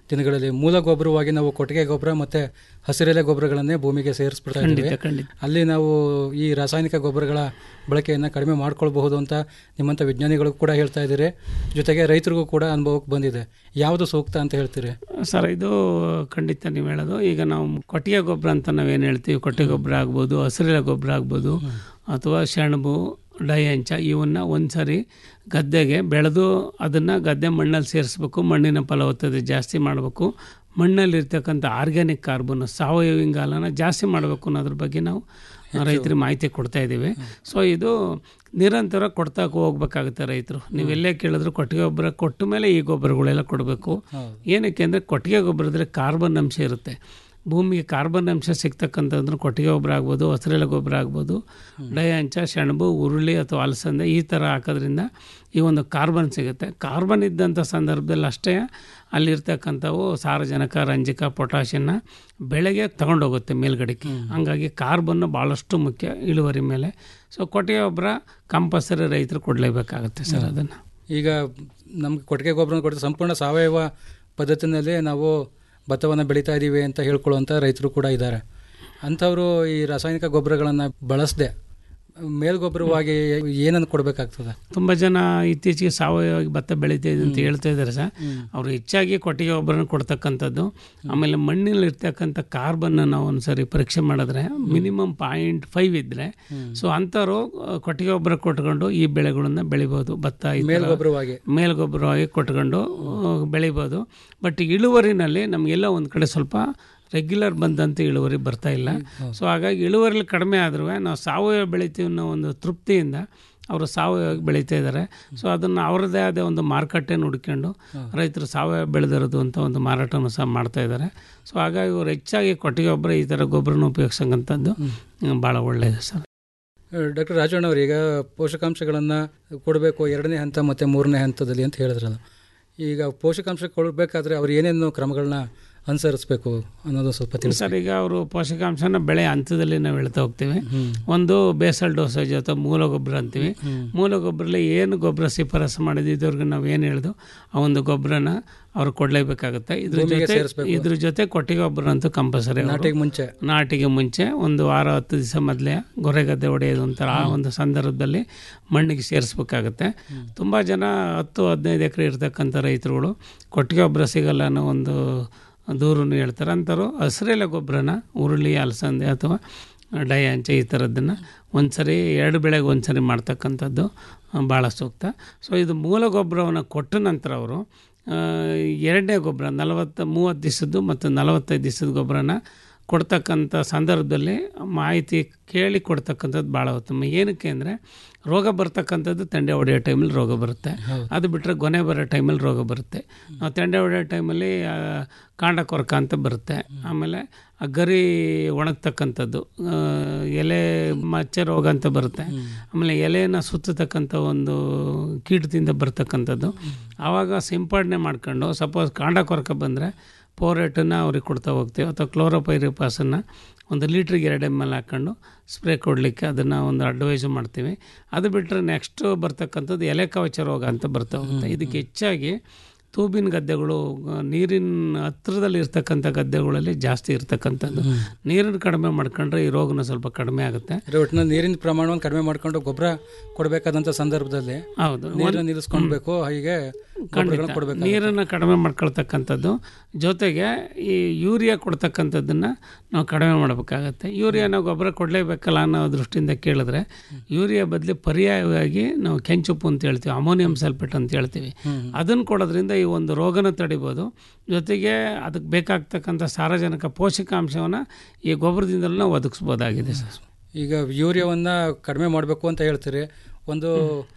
ದಿನಗಳಲ್ಲಿ ಮೂಲ ಗೊಬ್ಬರವಾಗಿ ನಾವು ಕೊಟ್ಟಿಗೆ ಗೊಬ್ಬರ ಮತ್ತು ಹಸಿರೆಲೆ ಗೊಬ್ಬರಗಳನ್ನೇ ಭೂಮಿಗೆ ಸೇರಿಸ್ಬಿಡ್ತಾ ಖಂಡಿತ, ಇದ್ದೀವಿ ಖಂಡಿತ. ಅಲ್ಲಿ ನಾವು ಈ ರಾಸಾಯನಿಕ ಗೊಬ್ಬರಗಳ ಬಳಕೆಯನ್ನು ಕಡಿಮೆ ಮಾಡ್ಕೊಳ್ಬಹುದು ಅಂತ ನಿಮ್ಮಂಥ ವಿಜ್ಞಾನಿಗಳು ಕೂಡ ಹೇಳ್ತಾ ಇದ್ದೀರಿ ಜೊತೆಗೆ ರೈತರಿಗೂ ಕೂಡ ಅನುಭವಕ್ಕೆ ಬಂದಿದೆ ಯಾವುದು ಸೂಕ್ತ ಅಂತ ಹೇಳ್ತೀರಿ ಸರ್ ಇದು ಖಂಡಿತ ನೀವು ಹೇಳೋದು ಈಗ ನಾವು ಕೊಟ್ಟಿಗೆ ಗೊಬ್ಬರ ಅಂತ ನಾವೇನು ಹೇಳ್ತೀವಿ ಕೊಟ್ಟಿಗೆ ಗೊಬ್ಬರ ಆಗ್ಬೋದು ಹಸಿರೆಲೆ ಗೊಬ್ಬರ ಆಗ್ಬೋದು ಅಥವಾ ಸೆಣಬು ಡೈ ಹಂಚ ಇವನ್ನ ಒಂದು ಸರಿ ಗದ್ದೆಗೆ ಬೆಳೆದು ಅದನ್ನು ಗದ್ದೆ ಮಣ್ಣಲ್ಲಿ ಸೇರಿಸ್ಬೇಕು ಮಣ್ಣಿನ ಫಲವತ್ತತೆ ಜಾಸ್ತಿ ಮಾಡಬೇಕು ಮಣ್ಣಲ್ಲಿರ್ತಕ್ಕಂಥ ಆರ್ಗ್ಯಾನಿಕ್ ಕಾರ್ಬನ್ ಸಾವಯವ ಇಂಗಾಲನ ಜಾಸ್ತಿ ಮಾಡಬೇಕು ಅನ್ನೋದ್ರ ಬಗ್ಗೆ ನಾವು ರೈತರಿಗೆ ಮಾಹಿತಿ ಕೊಡ್ತಾ ಇದ್ದೀವಿ ಸೊ ಇದು ನಿರಂತರ ಕೊಡ್ತಾ ಹೋಗ್ಬೇಕಾಗುತ್ತೆ ರೈತರು ನೀವೆಲ್ಲೇ ಕೇಳಿದ್ರು ಕೊಟ್ಟಿಗೆ ಗೊಬ್ಬರ ಕೊಟ್ಟ ಮೇಲೆ ಈ ಗೊಬ್ಬರಗಳೆಲ್ಲ ಕೊಡಬೇಕು ಏನಕ್ಕೆ ಅಂದರೆ ಕೊಟ್ಟಿಗೆ ಗೊಬ್ಬರದಲ್ಲಿ ಕಾರ್ಬನ್ ಅಂಶ ಇರುತ್ತೆ ಭೂಮಿಗೆ ಕಾರ್ಬನ್ ಅಂಶ ಸಿಗ್ತಕ್ಕಂಥದ್ದು ಕೊಟ್ಟಿಗೆ ಗೊಬ್ಬರ ಆಗ್ಬೋದು ಹಸಿರೆಲೆ ಗೊಬ್ಬರ ಆಗ್ಬೋದು ಡೈ ಅಂಚ ಸೆಣಬು ಉರುಳಿ ಅಥವಾ ಅಲಸಂದೆ ಈ ಥರ ಹಾಕೋದ್ರಿಂದ ಈ ಒಂದು ಕಾರ್ಬನ್ ಸಿಗುತ್ತೆ ಕಾರ್ಬನ್ ಇದ್ದಂಥ ಸಂದರ್ಭದಲ್ಲಿ ಅಷ್ಟೇ ಅಲ್ಲಿರ್ತಕ್ಕಂಥವು ಸಾರಜನಕ ರಂಜಕ ಪೊಟ್ಯಾಷಿಯನ್ನ ಬೆಳೆಗೆ ತಗೊಂಡೋಗುತ್ತೆ ಮೇಲ್ಗಡೆಗೆ ಹಂಗಾಗಿ ಕಾರ್ಬನ್ನು ಭಾಳಷ್ಟು ಮುಖ್ಯ ಇಳುವರಿ ಮೇಲೆ ಸೊ ಕೊಟ್ಟಿಗೆ ಗೊಬ್ಬರ ಕಂಪಲ್ಸರಿ ರೈತರು ಕೊಡಲೇಬೇಕಾಗುತ್ತೆ ಸರ್ ಅದನ್ನು ಈಗ ನಮ್ಗೆ ಕೊಟ್ಟಿಗೆ ಗೊಬ್ಬರ ಕೊಟ್ಟು ಸಂಪೂರ್ಣ ಸಾವಯವ ಪದ್ಧತಿನಲ್ಲಿ ನಾವು ಭತ್ತವನ್ನು ಬೆಳೀತಾ ಇದ್ದೀವಿ ಅಂತ ಹೇಳ್ಕೊಳ್ಳುವಂಥ ರೈತರು ಕೂಡ ಇದ್ದಾರೆ ಅಂಥವರು ಈ ರಾಸಾಯನಿಕ ಗೊಬ್ಬರಗಳನ್ನು ಬಳಸದೆ ಮೇಲ್ಗೊಬ್ಬರವಾಗಿ ಏನನ್ನು ಕೊಡಬೇಕಾಗ್ತದೆ ತುಂಬ ಜನ ಇತ್ತೀಚೆಗೆ ಸಾವಯವವಾಗಿ ಭತ್ತ ಬೆಳೀತಾ ಇದೆ ಅಂತ ಹೇಳ್ತಾ ಇದ್ದಾರೆ ಸರ್ ಅವರು ಹೆಚ್ಚಾಗಿ ಕೊಟ್ಟಿಗೆ ಗೊಬ್ಬರನ ಕೊಡ್ತಕ್ಕಂಥದ್ದು ಆಮೇಲೆ ಮಣ್ಣಿನಲ್ಲಿ ಇರ್ತಕ್ಕಂಥ ಕಾರ್ಬನ್ನ ನಾವು ಒಂದ್ಸರಿ ಪರೀಕ್ಷೆ ಮಾಡಿದ್ರೆ ಮಿನಿಮಮ್ ಪಾಯಿಂಟ್ ಫೈವ್ ಇದ್ದರೆ ಸೊ ಅಂಥವ್ರು ಆ, ಕೊಟ್ಟಿಗೆ ಗೊಬ್ಬರ ಕೊಟ್ಕೊಂಡು ಈ ಬೆಳೆಗಳನ್ನ ಬೆಳಿಬೋದು ಭತ್ತ ಈ ಥರ ಮೇಲ್ಗೊಬ್ಬರವಾಗಿ. ಮೇಲ್ಗೊಬ್ಬರವಾಗಿ ಕೊಟ್ಕೊಂಡು ಆ, ಬೆಳಿಬೋದು ಬಟ್ ಇಳುವರಿನಲ್ಲಿ ನಮಗೆಲ್ಲ ಒಂದು ಕಡೆ ಸ್ವಲ್ಪ ರೆಗ್ಯುಲರ್ ಬಂದಂತೆ ಇಳುವರಿ ಬರ್ತಾ ಇಲ್ಲ ಸೊ ಹಾಗಾಗಿ ಇಳುವರಿ ಕಡಿಮೆ ಆದ್ರೂ ನಾವು ಸಾವಯವ ಬೆಳಿತೀವಿ ಅನ್ನೋ ಒಂದು ತೃಪ್ತಿಯಿಂದ ಅವರು ಸಾವಯವ ಬೆಳೀತಾ ಇದ್ದಾರೆ ಸೊ ಅದನ್ನು ಅವರದೇ ಆದ ಒಂದು ಮಾರುಕಟ್ಟೆನ ಹುಡ್ಕೊಂಡು ರೈತರು ಸಾವಯವ ಬೆಳೆದಿರೋದು ಅಂತ ಒಂದು ಮಾರಾಟವನ್ನು ಸಹ ಮಾಡ್ತಾ ಇದ್ದಾರೆ ಸೊ ಹಾಗಾಗಿ ಅವರು ಹೆಚ್ಚಾಗಿ ಕೊಟ್ಟಿಗೆ ಗೊಬ್ಬರ ಈ ಥರ ಗೊಬ್ಬರನ ಉಪಯೋಗಿಸಂಥದ್ದು ಭಾಳ ಒಳ್ಳೆಯದು ಸರ್ ಡಾಕ್ಟರ್ ರಾಜಣ್ಣ ಈಗ ಪೋಷಕಾಂಶಗಳನ್ನು ಕೊಡಬೇಕು ಎರಡನೇ ಹಂತ ಮತ್ತು ಮೂರನೇ ಹಂತದಲ್ಲಿ ಅಂತ ಹೇಳಿದ್ರಲ್ಲ ಈಗ ಪೋಷಕಾಂಶ ಕೊಡಬೇಕಾದ್ರೆ ಅವ್ರು ಏನೇನು ಕ್ರಮಗಳನ್ನ ಅನುಸರಿಸಬೇಕು ಅನ್ನೋದು ಸ್ವಲ್ಪ ತಿಳಿಸಿ ಸರ್ ಈಗ ಅವರು ಪೋಷಕಾಂಶನ ಬೆಳೆ ಹಂತದಲ್ಲಿ ನಾವು ಹೇಳ್ತಾ ಹೋಗ್ತೀವಿ ಒಂದು ಬೇಸಲ್ ಡೋಸೇಜ್ ಅಥವಾ ಮೂಲ ಗೊಬ್ಬರ ಅಂತೀವಿ ಮೂಲ ಗೊಬ್ಬರಲ್ಲಿ ಏನು ಗೊಬ್ಬರ ಶಿಫಾರಸು ಮಾಡಿದ್ವಿ ಇದುವರೆಗೂ ನಾವು ಏನು ಹೇಳಿದ್ವು ಆ ಒಂದು ಗೊಬ್ಬರನ ಅವ್ರು ಕೊಡಲೇಬೇಕಾಗುತ್ತೆ ಇದ್ರ ಭೂಮಿಗೆ ಜೊತೆ ಸೇರಿಸ್ಬೇಕು. ಇದ್ರ ಜೊತೆ ಕೊಟ್ಟಿಗೆ ಗೊಬ್ಬರ ಅಂತೂ ಕಂಪಲ್ಸರಿ ನಾಟಿಗೆ ಮುಂಚೆ ನಾಟಿಗೆ ಮುಂಚೆ ಒಂದು ವಾರ ಹತ್ತು ದಿವಸ ಮೊದಲೇ ಗೊರೆಗದ್ದೆ ಹೊಡೆಯೋದು ಅಂತ ಆ ಒಂದು ಸಂದರ್ಭದಲ್ಲಿ ಮಣ್ಣಿಗೆ ಸೇರಿಸ್ಬೇಕಾಗತ್ತೆ ತುಂಬ ಜನ ಹತ್ತು ಹದಿನೈದು ಎಕರೆ ಇರ್ತಕ್ಕಂಥ ರೈತರುಗಳು ಕೊಟ್ಟಿಗೆ ಗೊಬ್ಬರ ಸಿಗಲ್ಲ ಅನ್ನೋ ಒಂದು ದೂರನ್ನು ಹೇಳ್ತಾರೆ ಅಂಥವ್ರು ಹಸಿರೆಲೆ ಗೊಬ್ಬರನ ಉರುಳಿ ಅಲಸಂದೆ ಅಥವಾ ಡೈ ಹಂಚೆ ಈ ಥರದ್ದನ್ನು ಒಂದು ಸರಿ ಎರಡು ಬೆಳೆಗೆ ಒಂದು ಸರಿ ಮಾಡ್ತಕ್ಕಂಥದ್ದು ಭಾಳ ಸೂಕ್ತ ಸೊ ಇದು ಮೂಲ ಗೊಬ್ಬರವನ್ನು ಕೊಟ್ಟ ನಂತರ ಅವರು ಆ, ಎರಡನೇ ಗೊಬ್ಬರ ನಲವತ್ತು ಮೂವತ್ತು ದಿವಸದ್ದು ಮತ್ತು ನಲವತ್ತೈದು ದಿವಸದ ಗೊಬ್ಬರನ ಕೊಡ್ತಕ್ಕಂಥ ಸಂದರ್ಭದಲ್ಲಿ ಮಾಹಿತಿ ಕೇಳಿ ಕೊಡ್ತಕ್ಕಂಥದ್ದು ಭಾಳ ಉತ್ತಮ ಏನಕ್ಕೆ ಅಂದರೆ ರೋಗ ಬರ್ತಕ್ಕಂಥದ್ದು ತೆಂಡೆ ಹೊಡೆಯೋ ಟೈಮಲ್ಲಿ ರೋಗ ಬರುತ್ತೆ ಅದು ಬಿಟ್ಟರೆ ಗೊನೆ ಬರೋ ಟೈಮಲ್ಲಿ ರೋಗ ಬರುತ್ತೆ ನಾವು ತೆಂಡೆ ಹೊಡೆಯೋ ಟೈಮಲ್ಲಿ ಆ, ಕಾಂಡ ಕೊರಕ ಅಂತ ಬರುತ್ತೆ ಆಮೇಲೆ ಆ ಗರಿ ಒಣಗ್ತಕ್ಕಂಥದ್ದು ಆ, ಎಲೆ ಮಚ್ಚೆ ರೋಗ ಅಂತ ಬರುತ್ತೆ ಆಮೇಲೆ ಎಲೆನ ಸುತ್ತತಕ್ಕಂಥ ಒಂದು ಕೀಟದಿಂದ ಬರ್ತಕ್ಕಂಥದ್ದು ಆವಾಗ ಸಿಂಪಡಣೆ ಮಾಡ್ಕೊಂಡು ಸಪೋಸ್ ಕಾಂಡ ಕೊರಕ ಬಂದರೆ ಪೋರೇಟನ್ನು ಅವ್ರಿಗೆ ಕೊಡ್ತಾ ಹೋಗ್ತೀವಿ ಅಥವಾ ಕ್ಲೋರೋಪೈರಿಪಾಸನ್ನು ಒಂದು ಲೀಟ್ರಿಗೆ ಎರಡು ಎಮ್ ಎಲ್ ಹಾಕ್ಕೊಂಡು ಸ್ಪ್ರೇ ಕೊಡಲಿಕ್ಕೆ ಅದನ್ನು ಒಂದು ಅಡ್ವೈಸ್ ಮಾಡ್ತೀವಿ ಅದು ಬಿಟ್ಟರೆ ನೆಕ್ಸ್ಟ್ ಬರ್ತಕ್ಕಂಥದ್ದು ಎಲೆ ಕವಚ ರೋಗ ಅಂತ ಬರ್ತಾ ಹೋಗುತ್ತೆ ಇದಕ್ಕೆ ಹೆಚ್ಚಾಗಿ ತೂಬಿನ ಗದ್ದೆಗಳು ಆ, ನೀರಿನ ಹತ್ರದಲ್ಲಿ ಇರ್ತಕ್ಕಂಥ ಗದ್ದೆಗಳಲ್ಲಿ ಜಾಸ್ತಿ ಇರ್ತಕ್ಕಂಥದ್ದು ನೀರನ್ನು ಕಡಿಮೆ ಮಾಡ್ಕೊಂಡ್ರೆ ಈ ರೋಗನ ಸ್ವಲ್ಪ ಕಡಿಮೆ ಆಗುತ್ತೆ ಅಂದ್ರೆ ಒಟ್ಟಿನಲ್ಲಿ ನೀರಿನ ಪ್ರಮಾಣವನ್ನು ಕಡಿಮೆ ಮಾಡ್ಕೊಂಡು ಗೊಬ್ಬರ ಕೊಡಬೇಕಾದಂಥ ಸಂದರ್ಭದಲ್ಲಿ ಹೌದು ನೀರನ್ನು ನಿಲ್ಲಿಸ್ಕೊಳ್ಬೇಕು ಹೀಗೆ ಗೊಬ್ಬರಗಳನ್ನ ಕೊಡಬೇಕು ನೀರನ್ನು ಕಡಿಮೆ ಮಾಡ್ಕೊಳ್ತಕ್ಕಂಥದ್ದು ಜೊತೆಗೆ ಈ ಯೂರಿಯಾ ಕೊಡ್ತಕ್ಕಂಥದ್ದನ್ನು ನಾವು ಕಡಿಮೆ ಮಾಡಬೇಕಾಗತ್ತೆ ಯೂರಿಯಾ ನಾವು ಗೊಬ್ಬರ ಕೊಡಲೇಬೇಕಲ್ಲ ಅನ್ನೋ ದೃಷ್ಟಿಯಿಂದ ಕೇಳಿದ್ರೆ ಯೂರಿಯಾ ಬದಲು ಪರ್ಯಾಯವಾಗಿ ನಾವು ಕೆಂಚುಪ್ಪು ಅಂತ ಹೇಳ್ತೀವಿ ಅಮೋನಿಯಂ ಸಲ್ಫೇಟ್ ಅಂತ ಹೇಳ್ತೀವಿ ಅದನ್ನು ಕೊಡೋದ್ರಿಂದ ಈ ಒಂದು ರೋಗನ ತಡಿಬೋದು ಜೊತೆಗೆ ಅದಕ್ಕೆ ಬೇಕಾಗ್ತಕ್ಕಂಥ ಸಾರಜನಕ ಪೋಷಕಾಂಶವನ್ನು ಈ ಗೊಬ್ಬರದಿಂದಲೂ ನಾವು ಒದಗಿಸ್ಬೋದಾಗಿದೆ ಸರ್ ಈಗ ಯೂರಿಯಾವನ್ನು ಕಡಿಮೆ ಮಾಡಬೇಕು ಅಂತ ಹೇಳ್ತೀರಿ ಒಂದು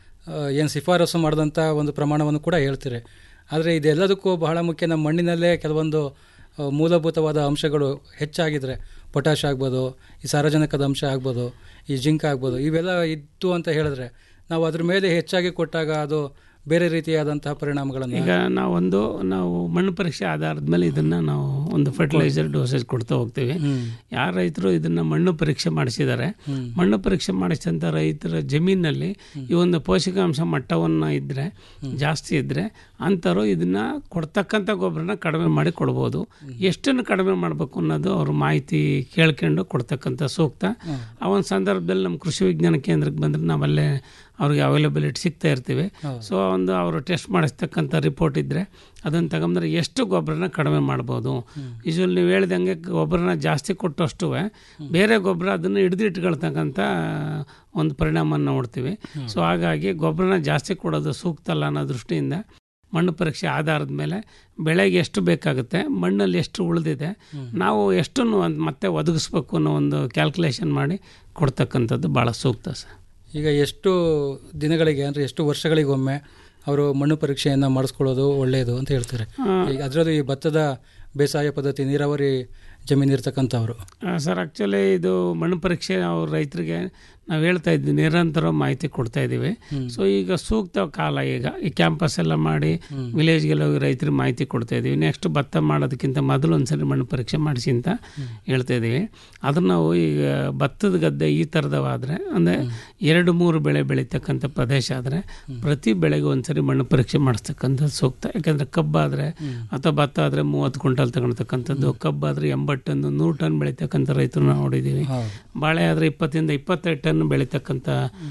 ಏನು ಶಿಫಾರಸು ಮಾಡಿದಂಥ ಒಂದು ಪ್ರಮಾಣವನ್ನು ಕೂಡ ಹೇಳ್ತೀರಿ ಆದರೆ ಇದೆಲ್ಲದಕ್ಕೂ ಬಹಳ ಮುಖ್ಯ ನಮ್ಮ ಮಣ್ಣಿನಲ್ಲೇ ಕೆಲವೊಂದು ಆ, ಮೂಲಭೂತವಾದ ಅಂಶಗಳು ಹೆಚ್ಚಾಗಿದ್ರೆ ಪೊಟ್ಯಾಶ್ ಆಗ್ಬೋದು ಈ ಸಾರಜನಕದ ಅಂಶ ಆಗ್ಬೋದು ಈ ಜಿಂಕ್ ಆಗ್ಬೋದು ಇವೆಲ್ಲ ಇತ್ತು ಅಂತ ಹೇಳಿದ್ರೆ ನಾವು ಅದ್ರ ಮೇಲೆ ಹೆಚ್ಚಾಗಿ ಕೊಟ್ಟಾಗ ಅದು ಬೇರೆ ರೀತಿಯಾದಂತಹ ಪರಿಣಾಮಗಳನ್ನು ಈಗ ನಾವೊಂದು ನಾವು ಮಣ್ಣು ಪರೀಕ್ಷೆ ಆಧಾರದ ಮೇಲೆ ಇದನ್ನು ನಾವು ಒಂದು ಫರ್ಟಿಲೈಸರ್ ಡೋಸೇಜ್ ಕೊಡ್ತಾ ಹೋಗ್ತೀವಿ ಯಾರು ರೈತರು ಇದನ್ನು ಮಣ್ಣು ಪರೀಕ್ಷೆ ಮಾಡಿಸಿದ್ದಾರೆ ಮಣ್ಣು ಪರೀಕ್ಷೆ ಮಾಡಿಸಿದಂಥ ರೈತರ ಜಮೀನಲ್ಲಿ ಈ ಒಂದು ಪೋಷಕಾಂಶ ಮಟ್ಟವನ್ನು ಇದ್ದರೆ ಜಾಸ್ತಿ ಇದ್ದರೆ ಅಂಥವ್ರು ಇದನ್ನು ಕೊಡ್ತಕ್ಕಂಥ ಗೊಬ್ಬರನ ಕಡಿಮೆ ಮಾಡಿ ಕೊಡ್ಬೋದು ಎಷ್ಟನ್ನು ಕಡಿಮೆ ಮಾಡಬೇಕು ಅನ್ನೋದು ಅವ್ರ ಮಾಹಿತಿ ಕೇಳ್ಕೊಂಡು ಕೊಡ್ತಕ್ಕಂಥ ಸೂಕ್ತ ಆ ಒಂದು ಸಂದರ್ಭದಲ್ಲಿ ನಮ್ಮ ಕೃಷಿ ವಿಜ್ಞಾನ ಕೇಂದ್ರಕ್ಕೆ ಬಂದರೆ ನಾವಲ್ಲೇ ಅವ್ರಿಗೆ ಅವೈಲಬಿಲಿಟಿ ಸಿಗ್ತಾ ಇರ್ತೀವಿ ಸೊ ಒಂದು ಅವರು ಟೆಸ್ಟ್ ಮಾಡಿಸ್ತಕ್ಕಂಥ ರಿಪೋರ್ಟ್ ಇದ್ದರೆ ಅದನ್ನು ತಗೊಂಡ್ರೆ ಎಷ್ಟು ಗೊಬ್ಬರನ ಕಡಿಮೆ ಮಾಡ್ಬೋದು ಯೂಶ್ವಲ್ ನೀವು ಹೇಳ್ದಂಗೆ ಗೊಬ್ಬರನ ಜಾಸ್ತಿ ಕೊಟ್ಟಷ್ಟು ಬೇರೆ ಗೊಬ್ಬರ ಅದನ್ನು ಹಿಡಿದು ಇಟ್ಕೊಳ್ತಕ್ಕಂಥ ಒಂದು ಪರಿಣಾಮ ನೋಡ್ತೀವಿ ಸೊ ಹಾಗಾಗಿ ಗೊಬ್ಬರನ ಜಾಸ್ತಿ ಕೊಡೋದು ಸೂಕ್ತ ಅಲ್ಲ ಅನ್ನೋ ದೃಷ್ಟಿಯಿಂದ ಮಣ್ಣು ಪರೀಕ್ಷೆ ಆಧಾರದ ಮೇಲೆ ಬೆಳೆಗೆ ಎಷ್ಟು ಬೇಕಾಗುತ್ತೆ ಮಣ್ಣಲ್ಲಿ ಎಷ್ಟು ಉಳಿದಿದೆ ನಾವು ಎಷ್ಟನ್ನು ಒಂದು ಮತ್ತೆ ಒದಗಿಸ್ಬೇಕು ಅನ್ನೋ ಒಂದು ಕ್ಯಾಲ್ಕುಲೇಷನ್ ಮಾಡಿ ಕೊಡ್ತಕ್ಕಂಥದ್ದು ಭಾಳ ಸೂಕ್ತ ಸರ್ ಈಗ ಎಷ್ಟು ದಿನಗಳಿಗೆ ಅಂದರೆ ಎಷ್ಟು ವರ್ಷಗಳಿಗೊಮ್ಮೆ ಅವರು ಮಣ್ಣು ಪರೀಕ್ಷೆಯನ್ನು ಮಾಡಿಸ್ಕೊಳ್ಳೋದು ಒಳ್ಳೆಯದು ಅಂತ ಹೇಳ್ತಾರೆ ಈಗ ಅದರಲ್ಲೂ ಈ ಭತ್ತದ ಬೇಸಾಯ ಪದ್ಧತಿ ನೀರಾವರಿ ಜಮೀನು ಇರ್ತಕ್ಕಂಥವ್ರು ಸರ್ ಆ್ಯಕ್ಚುಲಿ ಇದು ಮಣ್ಣು ಪರೀಕ್ಷೆ ಅವ್ರ ರೈತರಿಗೆ ನಾವು ಹೇಳ್ತಾ ಇದ್ವಿ ನಿರಂತರ ಮಾಹಿತಿ ಕೊಡ್ತಾ ಇದ್ದೀವಿ ಸೊ ಈಗ ಸೂಕ್ತ ಕಾಲ ಈಗ ಈ ಕ್ಯಾಂಪಸ್ ಎಲ್ಲ ಮಾಡಿ ವಿಲೇಜ್ಗೆಲ್ಲ ಹೋಗಿ ರೈತರಿಗೆ ಮಾಹಿತಿ ಕೊಡ್ತಾ ಇದ್ದೀವಿ ನೆಕ್ಸ್ಟ್ ಭತ್ತ ಮಾಡೋದಕ್ಕಿಂತ ಮೊದಲು ಒಂದ್ಸರಿ ಮಣ್ಣು ಪರೀಕ್ಷೆ ಮಾಡಿಸಿ ಅಂತ ಹೇಳ್ತಾ ಇದ್ದೀವಿ ಅದನ್ನು ನಾವು ಈಗ ಭತ್ತದ ಗದ್ದೆ ಈ ಥರದವಾದರೆ ಅಂದರೆ ಎರಡು ಮೂರು ಬೆಳೆ ಬೆಳೀತಕ್ಕಂಥ ಪ್ರದೇಶ ಆದರೆ ಪ್ರತಿ ಬೆಳೆಗೆ ಒಂದ್ಸರಿ ಮಣ್ಣು ಪರೀಕ್ಷೆ ಮಾಡಿಸ್ತಕ್ಕಂಥದ್ದು ಸೂಕ್ತ ಯಾಕಂದರೆ ಕಬ್ಬಾದರೆ ಅಥವಾ ಭತ್ತ ಆದರೆ ಮೂವತ್ತು ಕ್ವಿಂಟಲ್ ತಗೊಳ್ತಕ್ಕಂಥದ್ದು ಕಬ್ಬಾದರೆ ಎಂಬತ್ತು ಟನ್ ನೂರು ಟನ್ ಬೆಳೀತಕ್ಕಂಥ ರೈತರು ನಾವು ನೋಡಿದ್ದೀವಿ ಬಾಳೆ ಆದರೆ ಇಪ್ಪತ್ತರಿಂದ ಇಪ್ಪತ್ತೈದು ಟನ್ ಬೆಳೀತಕ್ಕಂಥ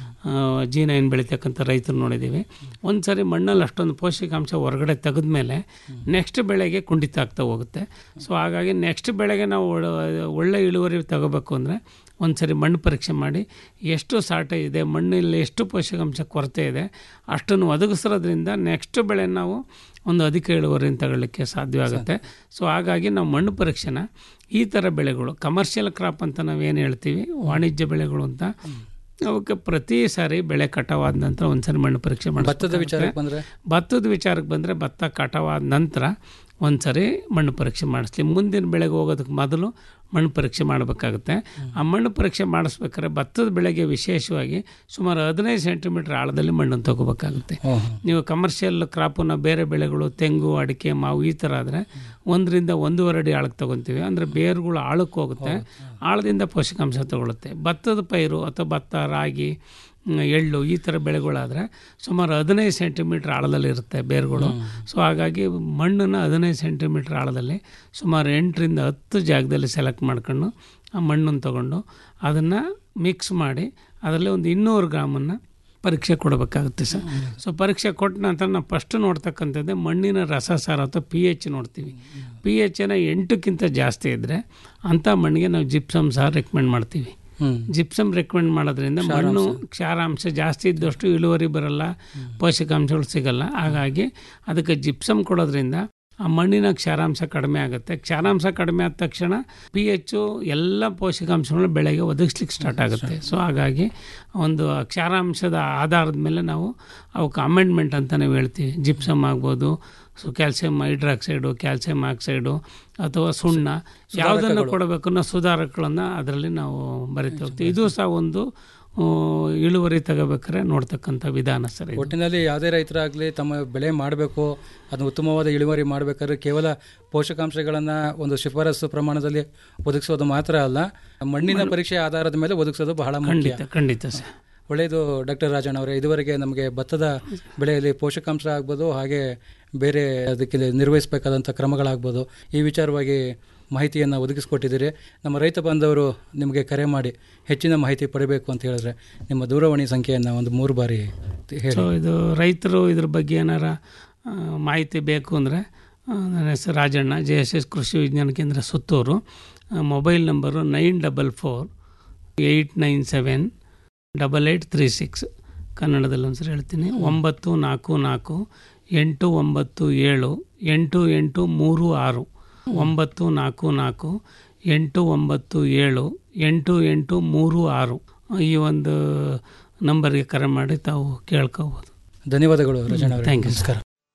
ಜೀನ ಏನು ಬೆಳೀತಕ್ಕಂಥ ರೈತರು ನೋಡಿದ್ದೀವಿ ಒಂದು ಸರಿ ಮಣ್ಣಲ್ಲಿ ಅಷ್ಟೊಂದು ಪೋಷಕಾಂಶ ಹೊರಗಡೆ ತೆಗೆದ್ಮೇಲೆ ನೆಕ್ಸ್ಟ್ ಬೆಳೆಗೆ ಕುಂಠಿತ ಆಗ್ತಾ ಹೋಗುತ್ತೆ ಸೊ ಹಾಗಾಗಿ ನೆಕ್ಸ್ಟ್ ಬೆಳೆಗೆ ನಾವು ಒಳ್ಳೆ ಇಳುವರಿ ತಗೋಬೇಕು ಅಂದರೆ ಒಂದು ಸರಿ ಮಣ್ಣು ಪರೀಕ್ಷೆ ಮಾಡಿ ಎಷ್ಟು ಸಾರ್ಟೇಜ್ ಇದೆ ಮಣ್ಣಲ್ಲಿ ಎಷ್ಟು ಪೋಷಕಾಂಶ ಕೊರತೆ ಇದೆ ಅಷ್ಟನ್ನು ಒದಗಿಸೋದ್ರಿಂದ ನೆಕ್ಸ್ಟ್ ಬೆಳೆ ನಾವು ಒಂದು ಅಧಿಕ ಇಳುವರಿಯನ್ನು ತಗೊಳ್ಳಿಕ್ಕೆ ಸಾಧ್ಯವಾಗುತ್ತೆ ಸೊ ಹಾಗಾಗಿ ನಾವು ಮಣ್ಣು ಪರೀಕ್ಷೆನ ಈ ಥರ ಬೆಳೆಗಳು ಕಮರ್ಷಿಯಲ್ ಕ್ರಾಪ್ ಅಂತ ನಾವೇನು ಹೇಳ್ತೀವಿ ವಾಣಿಜ್ಯ ಬೆಳೆಗಳು ಅಂತ ಅವಕ್ಕೆ ಪ್ರತಿ ಸಾರಿ ಬೆಳೆ ಕಟಾವಾದ ನಂತರ ಒಂದ್ಸರಿ ಮಣ್ಣು ಪರೀಕ್ಷೆ ಮಾಡಿ ಭತ್ತದ ವಿಚಾರಕ್ಕೆ ಬಂದರೆ ಭತ್ತದ ವಿಚಾರಕ್ಕೆ ಬಂದರೆ ಭತ್ತ ಕಟಾವಾದ ನಂತರ ಒಂದ್ಸರಿ ಮಣ್ಣು ಪರೀಕ್ಷೆ ಮಾಡಿಸ್ಲಿ ಮುಂದಿನ ಬೆಳೆಗೆ ಹೋಗೋದಕ್ಕೆ ಮೊದಲು ಮಣ್ಣು ಪರೀಕ್ಷೆ ಮಾಡಬೇಕಾಗುತ್ತೆ ಆ ಮಣ್ಣು ಪರೀಕ್ಷೆ ಮಾಡಿಸ್ಬೇಕಾದ್ರೆ ಭತ್ತದ ಬೆಳೆಗೆ ವಿಶೇಷವಾಗಿ ಸುಮಾರು ಹದಿನೈದು ಸೆಂಟಿಮೀಟರ್ ಆಳದಲ್ಲಿ ಮಣ್ಣನ್ನು ತಗೋಬೇಕಾಗುತ್ತೆ ನೀವು ಕಮರ್ಷಿಯಲ್ ಕ್ರಾಪನ್ನ ಬೇರೆ ಬೆಳೆಗಳು ತೆಂಗು ಅಡಿಕೆ ಮಾವು ಈ ಥರ ಆದರೆ ಒಂದರಿಂದ ಒಂದೂವರೆ ಅಡಿ ಆಳಕ್ಕೆ ತೊಗೊತೀವಿ ಅಂದರೆ ಬೇರುಗಳು ಆಳಕ್ಕೆ ಹೋಗುತ್ತೆ ಆಳದಿಂದ ಪೋಷಕಾಂಶ ತಗೊಳುತ್ತೆ ಭತ್ತದ ಪೈರು ಅಥವಾ ಭತ್ತ ರಾಗಿ ಎಳ್ಳು ಈ ಥರ ಬೆಳೆಗಳಾದರೆ ಸುಮಾರು ಹದಿನೈದು ಸೆಂಟಿಮೀಟ್ರ್ ಆಳದಲ್ಲಿ ಇರುತ್ತೆ ಬೇರುಗಳು ಸೊ ಹಾಗಾಗಿ ಮಣ್ಣನ್ನು ಹದಿನೈದು ಸೆಂಟಿಮೀಟ್ರ್ ಆಳದಲ್ಲಿ ಸುಮಾರು ಎಂಟರಿಂದ ಹತ್ತು ಜಾಗದಲ್ಲಿ ಸೆಲೆಕ್ಟ್ ಮಾಡ್ಕೊಂಡು ಆ ಮಣ್ಣನ್ನು ತಗೊಂಡು ಅದನ್ನು ಮಿಕ್ಸ್ ಮಾಡಿ ಅದರಲ್ಲಿ ಒಂದು ಇನ್ನೂರು ಗ್ರಾಮನ್ನು ಪರೀಕ್ಷೆ ಕೊಡಬೇಕಾಗುತ್ತೆ ಸರ್ ಸೊ ಪರೀಕ್ಷೆ ಕೊಟ್ಟ ನಂತರ ನಾವು ಫಸ್ಟ್ ನೋಡ್ತಕ್ಕಂಥದ್ದೇ ಮಣ್ಣಿನ ರಸಸಾರ ಅಥವಾ ಪಿ ಎಚ್ ನೋಡ್ತೀವಿ ಪಿ ಎಚ್ನ ಎಂಟಕ್ಕಿಂತ ಜಾಸ್ತಿ ಇದ್ದರೆ ಅಂಥ ಮಣ್ಣಿಗೆ ನಾವು ಜಿಪ್ಸಮ್ ಸಹ ರೆಕಮೆಂಡ್ ಮಾಡ್ತೀವಿ ಜಿಪ್ಸಮ್ ರೆಕಮೆಂಡ್ ಮಾಡೋದ್ರಿಂದ ಮಣ್ಣು ಕ್ಷಾರಾಂಶ ಜಾಸ್ತಿ ಇದ್ದಷ್ಟು ಇಳುವರಿ ಬರಲ್ಲ ಪೋಷಕಾಂಶಗಳು ಸಿಗಲ್ಲ ಹಾಗಾಗಿ ಅದಕ್ಕೆ ಜಿಪ್ಸಮ್ ಕೊಡೋದ್ರಿಂದ ಆ ಮಣ್ಣಿನ ಕ್ಷಾರಾಂಶ ಕಡಿಮೆ ಆಗುತ್ತೆ ಕ್ಷಾರಾಂಶ ಕಡಿಮೆ ಆದ ತಕ್ಷಣ ಪಿ ಎಚ್ಚು ಎಲ್ಲ ಪೋಷಕಾಂಶಗಳು ಬೆಳೆಗೆ ಒದಗಿಸ್ಲಿಕ್ಕೆ ಸ್ಟಾರ್ಟ್ ಆಗುತ್ತೆ ಸೊ ಹಾಗಾಗಿ ಒಂದು ಕ್ಷಾರಾಂಶದ ಆಧಾರದ ಮೇಲೆ ನಾವು ಅವಕ್ಕೆ ಅಮೆಂಡ್ಮೆಂಟ್ ಅಂತ ನಾವು ಹೇಳ್ತೀವಿ ಜಿಪ್ಸಮ್ ಆಗ್ಬೋದು so calcium hydroxide calcium oxide ಅಥವಾ ಸುಣ್ಣ ಯಾವುದನ್ನು ಕೊಡಬೇಕು ಅನ್ನೋ ಸುಧಾರಕಗಳನ್ನು ಅದರಲ್ಲಿ ನಾವು ಬರಿತಾ ಹೋಗ್ತೀವಿ ಇದು ಸಹ ಒಂದು ಇಳುವರಿ ತಗೋಬೇಕಾದ್ರೆ ನೋಡ್ತಕ್ಕಂಥ ವಿಧಾನ ಸರ್ ಇದು. ಒಟ್ಟಿನಲ್ಲಿ ಯಾವುದೇ ರೈತರಾಗಲಿ ತಮ್ಮ ಬೆಳೆ ಮಾಡಬೇಕು ಅದನ್ನು ಉತ್ತಮವಾದ ಇಳುವರಿ ಮಾಡಬೇಕಾದ್ರೆ ಕೇವಲ ಪೋಷಕಾಂಶಗಳನ್ನು ಒಂದು ಶಿಫಾರಸು ಪ್ರಮಾಣದಲ್ಲಿ ಒದಗಿಸೋದು ಮಾತ್ರ ಅಲ್ಲ ಮಣ್ಣಿನ ಪರೀಕ್ಷೆ ಆಧಾರದ ಮೇಲೆ ಒದಗಿಸೋದು ಬಹಳ ಮುಖ್ಯ ಖಂಡಿತ ಖಂಡಿತ ಸರ್ ಒಳ್ಳೆಯದು ಡಾಕ್ಟರ್ ರಾಜಣ್ಣ ಅವರೇ ಇದುವರೆಗೆ ನಮಗೆ ಭತ್ತದ ಬೆಳೆಯಲ್ಲಿ ಪೋಷಕಾಂಶ ಆಗ್ಬೋದು ಹಾಗೆ ಬೇರೆ ಅದಕ್ಕೆ ನಿರ್ವಹಿಸಬೇಕಾದಂಥ ಕ್ರಮಗಳಾಗ್ಬೋದು ಈ ವಿಚಾರವಾಗಿ ಮಾಹಿತಿಯನ್ನು ಒದಗಿಸ್ಕೊಟ್ಟಿದ್ದೀರಿ ನಮ್ಮ ರೈತ ಬಾಂಧವರು ನಿಮಗೆ ಕರೆ ಮಾಡಿ ಹೆಚ್ಚಿನ ಮಾಹಿತಿ ಪಡಿಬೇಕು ಅಂತ ಹೇಳಿದ್ರೆ ನಿಮ್ಮ ದೂರವಾಣಿ ಸಂಖ್ಯೆಯನ್ನು ಒಂದು ಮೂರು ಬಾರಿ ಹೇಳಿ ಸೊ ಇದು ರೈತರು ಇದ್ರ ಬಗ್ಗೆ ಏನಾರ ಆ, ಮಾಹಿತಿ ಬೇಕು ಅಂದರೆ ನನ್ನ ಹೆಸರು ರಾಜಣ್ಣ ಜೆ ಎಸ್ ಎಸ್ ಕೃಷಿ ವಿಜ್ಞಾನ ಕೇಂದ್ರ ಸುತ್ತೂರು ಆ, mobile number nine double four eight nine seven double eight three six ಕನ್ನಡದಲ್ಲಿ ಒಂದ್ಸರಿ ಹೇಳ್ತೀನಿ ಒಂಬತ್ತು ನಾಲ್ಕು ನಾಲ್ಕು ಎಂಟು ಒಂಬತ್ತು ಏಳು ಎಂಟು ಎಂಟು ಮೂರು ಆರು ಒಂಬತ್ತು ನಾಲ್ಕು ನಾಲ್ಕು ಎಂಟು ಒಂಬತ್ತು ಏಳು ಎಂಟು ಎಂಟು ಮೂರು ಆರು ಈ ಒಂದು ನಂಬರ್ಗೆ ಕರೆ ಮಾಡಿ ತಾವು ಕೇಳ್ಕೋಬೋದು ಧನ್ಯವಾದಗಳು ರಾಜಣ್ಣ ಅವರೇ ಥ್ಯಾಂಕ್ ಯು ನಮಸ್ಕಾರ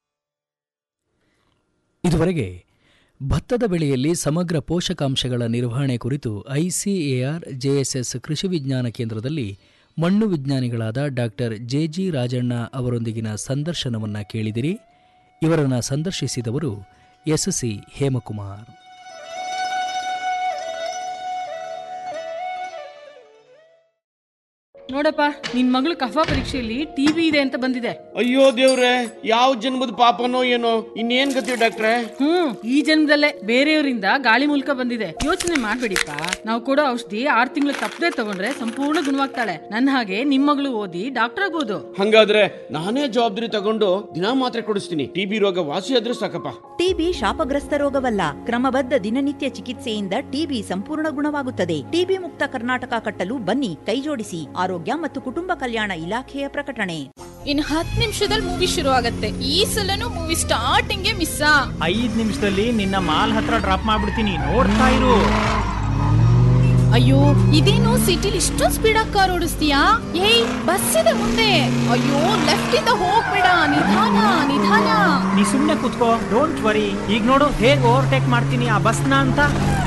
ಇದುವರೆಗೆ ಭತ್ತದ ಬೆಳೆಯಲ್ಲಿ ಸಮಗ್ರ ಪೋಷಕಾಂಶಗಳ ನಿರ್ವಹಣೆ ಕುರಿತು ಐಸಿಎಆರ್ ಜೆಎಸ್ಎಸ್ ಕೃಷಿ ವಿಜ್ಞಾನ ಕೇಂದ್ರದಲ್ಲಿ ಮಣ್ಣು ವಿಜ್ಞಾನಿಗಳಾದ ಡಾಕ್ಟರ್ ಜೆ ಜಿ ರಾಜಣ್ಣ ಅವರೊಂದಿಗಿನ ಸಂದರ್ಶನವನ್ನು ಕೇಳಿದಿರಿ ಇವರನ್ನು ಸಂದರ್ಶಿಸಿದವರು ಎಸ್ ಸಿ ಹೇಮಕುಮಾರ್ ನೋಡಪ್ಪ ನಿನ್ ಮಗಳು ಕಫಾ ಪರೀಕ್ಷೆಯಲ್ಲಿ ಟಿವಿ ಇದೆ ಅಂತ ಬಂದಿದೆ ಅಯ್ಯೋ ದೇವ್ರೆ ಯಾವ ಜನ್ಮದ ಪಾಪನೋ ಏನೋ ಇನ್ನೇನ್ ಗತಿ ಡಾಕ್ಟ್ರೆ ಹ್ಮ್ ಈ ಜನ್ಮದಲ್ಲೇ ಬೇರೆಯವರಿಂದ ಗಾಳಿ ಮೂಲಕ ಬಂದಿದೆ ಯೋಚನೆ ಮಾಡ್ಬೇಡಿಪ್ಪ ನಾವು ಕೊಡೋ ಔಷಧಿ ಆರ್ ತಿಂಗಳು ತಪ್ಪದೆ ತಗೊಂಡ್ರೆ ಸಂಪೂರ್ಣ ಗುಣವಾಗ್ತಾಳೆ ನನ್ನ ಹಾಗೆ ನಿಮ್ ಮಗಳು ಓದಿ ಡಾಕ್ಟರ್ ಆಗ್ಬೋದು ಹಂಗಾದ್ರೆ ನಾನೇ ಜವಾಬ್ದಾರಿ ತಗೊಂಡು ದಿನಾ ಮಾತ್ರೆ ಕೊಡಿಸ್ತೀನಿ ಟಿಬಿ ರೋಗ ವಾಸಿ ಆದ್ರೂ ಸಾಕಪ್ಪ ಟಿಬಿ ಶಾಪಗ್ರಸ್ತ ರೋಗವಲ್ಲ ಕ್ರಮಬದ್ಧ ದಿನನಿತ್ಯ ಚಿಕಿತ್ಸೆಯಿಂದ ಟಿಬಿ ಸಂಪೂರ್ಣ ಗುಣವಾಗುತ್ತದೆ ಟಿಬಿ ಮುಕ್ತ ಕರ್ನಾಟಕ ಕಟ್ಟಲು ಬನ್ನಿ ಕೈಜೋಡಿಸಿ ಆರೋಗ್ಯ ಮತ್ತು ಕುಟುಂಬ ಕಲ್ಯಾಣ ಇಲಾಖೆಯ ಪ್ರಕಟಣೆ ಇನ್ ಹತ್ತು ನಿಮಿಷದಲ್ಲಿ ಮೂವಿ ಶುರು ಆಗತ್ತೆ ಈ ಸಲನು ಮೂವಿ ಸ್ಟಾರ್ಟಿಂಗ್ ಮಿಸ್ ಐದ್ ನಿಮಿಷದಲ್ಲಿ ನಿನ್ನ ಮಾಲ್ ಹತ್ರ ಡ್ರಾಪ್ ಮಾಡ್ಬಿಡ್ತೀನಿ ನೋಡ್ತಾ ಇರು ಅಯ್ಯೋ ಇದೇನು ಸಿಟಿಲಿ ಇಷ್ಟೊಂದು ಸ್ಪೀಡ್ ಆಗಿ ಕಾರ್ ಓಡಿಸ್ತೀಯಾ ಏಯ್ ಬಸ್ ಇದೆ ಮುಂದೆ ಅಯ್ಯೋ ಲೆಫ್ಟ್ ಇಂದ ಹೋಗ್ಬೇಡ ನಿಧಾನ ನಿಧಾನ ನೀ ಸುಮ್ನೆ ಕುತ್ಕೋ ಡೋಂಟ್ ವರಿ ಈಗ ನೋಡು ಹೇಗ್ ಓವರ್ಟೇಕ್ ಮಾಡ್ತೀನಿ ಆ ಬಸ್ನ ಅಂತ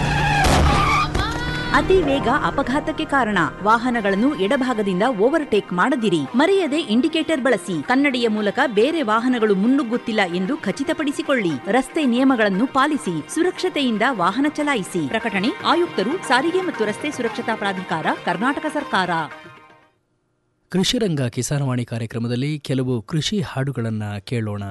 ಅತಿ ವೇಗ ಅಪಘಾತಕ್ಕೆ ಕಾರಣ ವಾಹನಗಳನ್ನು ಎಡಭಾಗದಿಂದ ಓವರ್ಟೇಕ್ ಮಾಡದಿರಿ ಮರೆಯದೆ ಇಂಡಿಕೇಟರ್ ಬಳಸಿ ಕನ್ನಡಿಯ ಮೂಲಕ ಬೇರೆ ವಾಹನಗಳು ಮುನ್ನುಗ್ಗುತ್ತಿಲ್ಲ ಎಂದು ಖಚಿತಪಡಿಸಿಕೊಳ್ಳಿ ರಸ್ತೆ ನಿಯಮಗಳನ್ನು ಪಾಲಿಸಿ ಸುರಕ್ಷತೆಯಿಂದ ವಾಹನ ಚಲಾಯಿಸಿ ಪ್ರಕಟಣೆ ಆಯುಕ್ತರು ಸಾರಿಗೆ ಮತ್ತು ರಸ್ತೆ ಸುರಕ್ಷತಾ ಪ್ರಾಧಿಕಾರ ಕರ್ನಾಟಕ ಸರ್ಕಾರ ಕೃಷಿರಂಗ ಕಿಸಾನವಾಣಿ ಕಾರ್ಯಕ್ರಮದಲ್ಲಿ ಕೆಲವು ಕೃಷಿ ಹಾಡುಗಳನ್ನು ಕೇಳೋಣ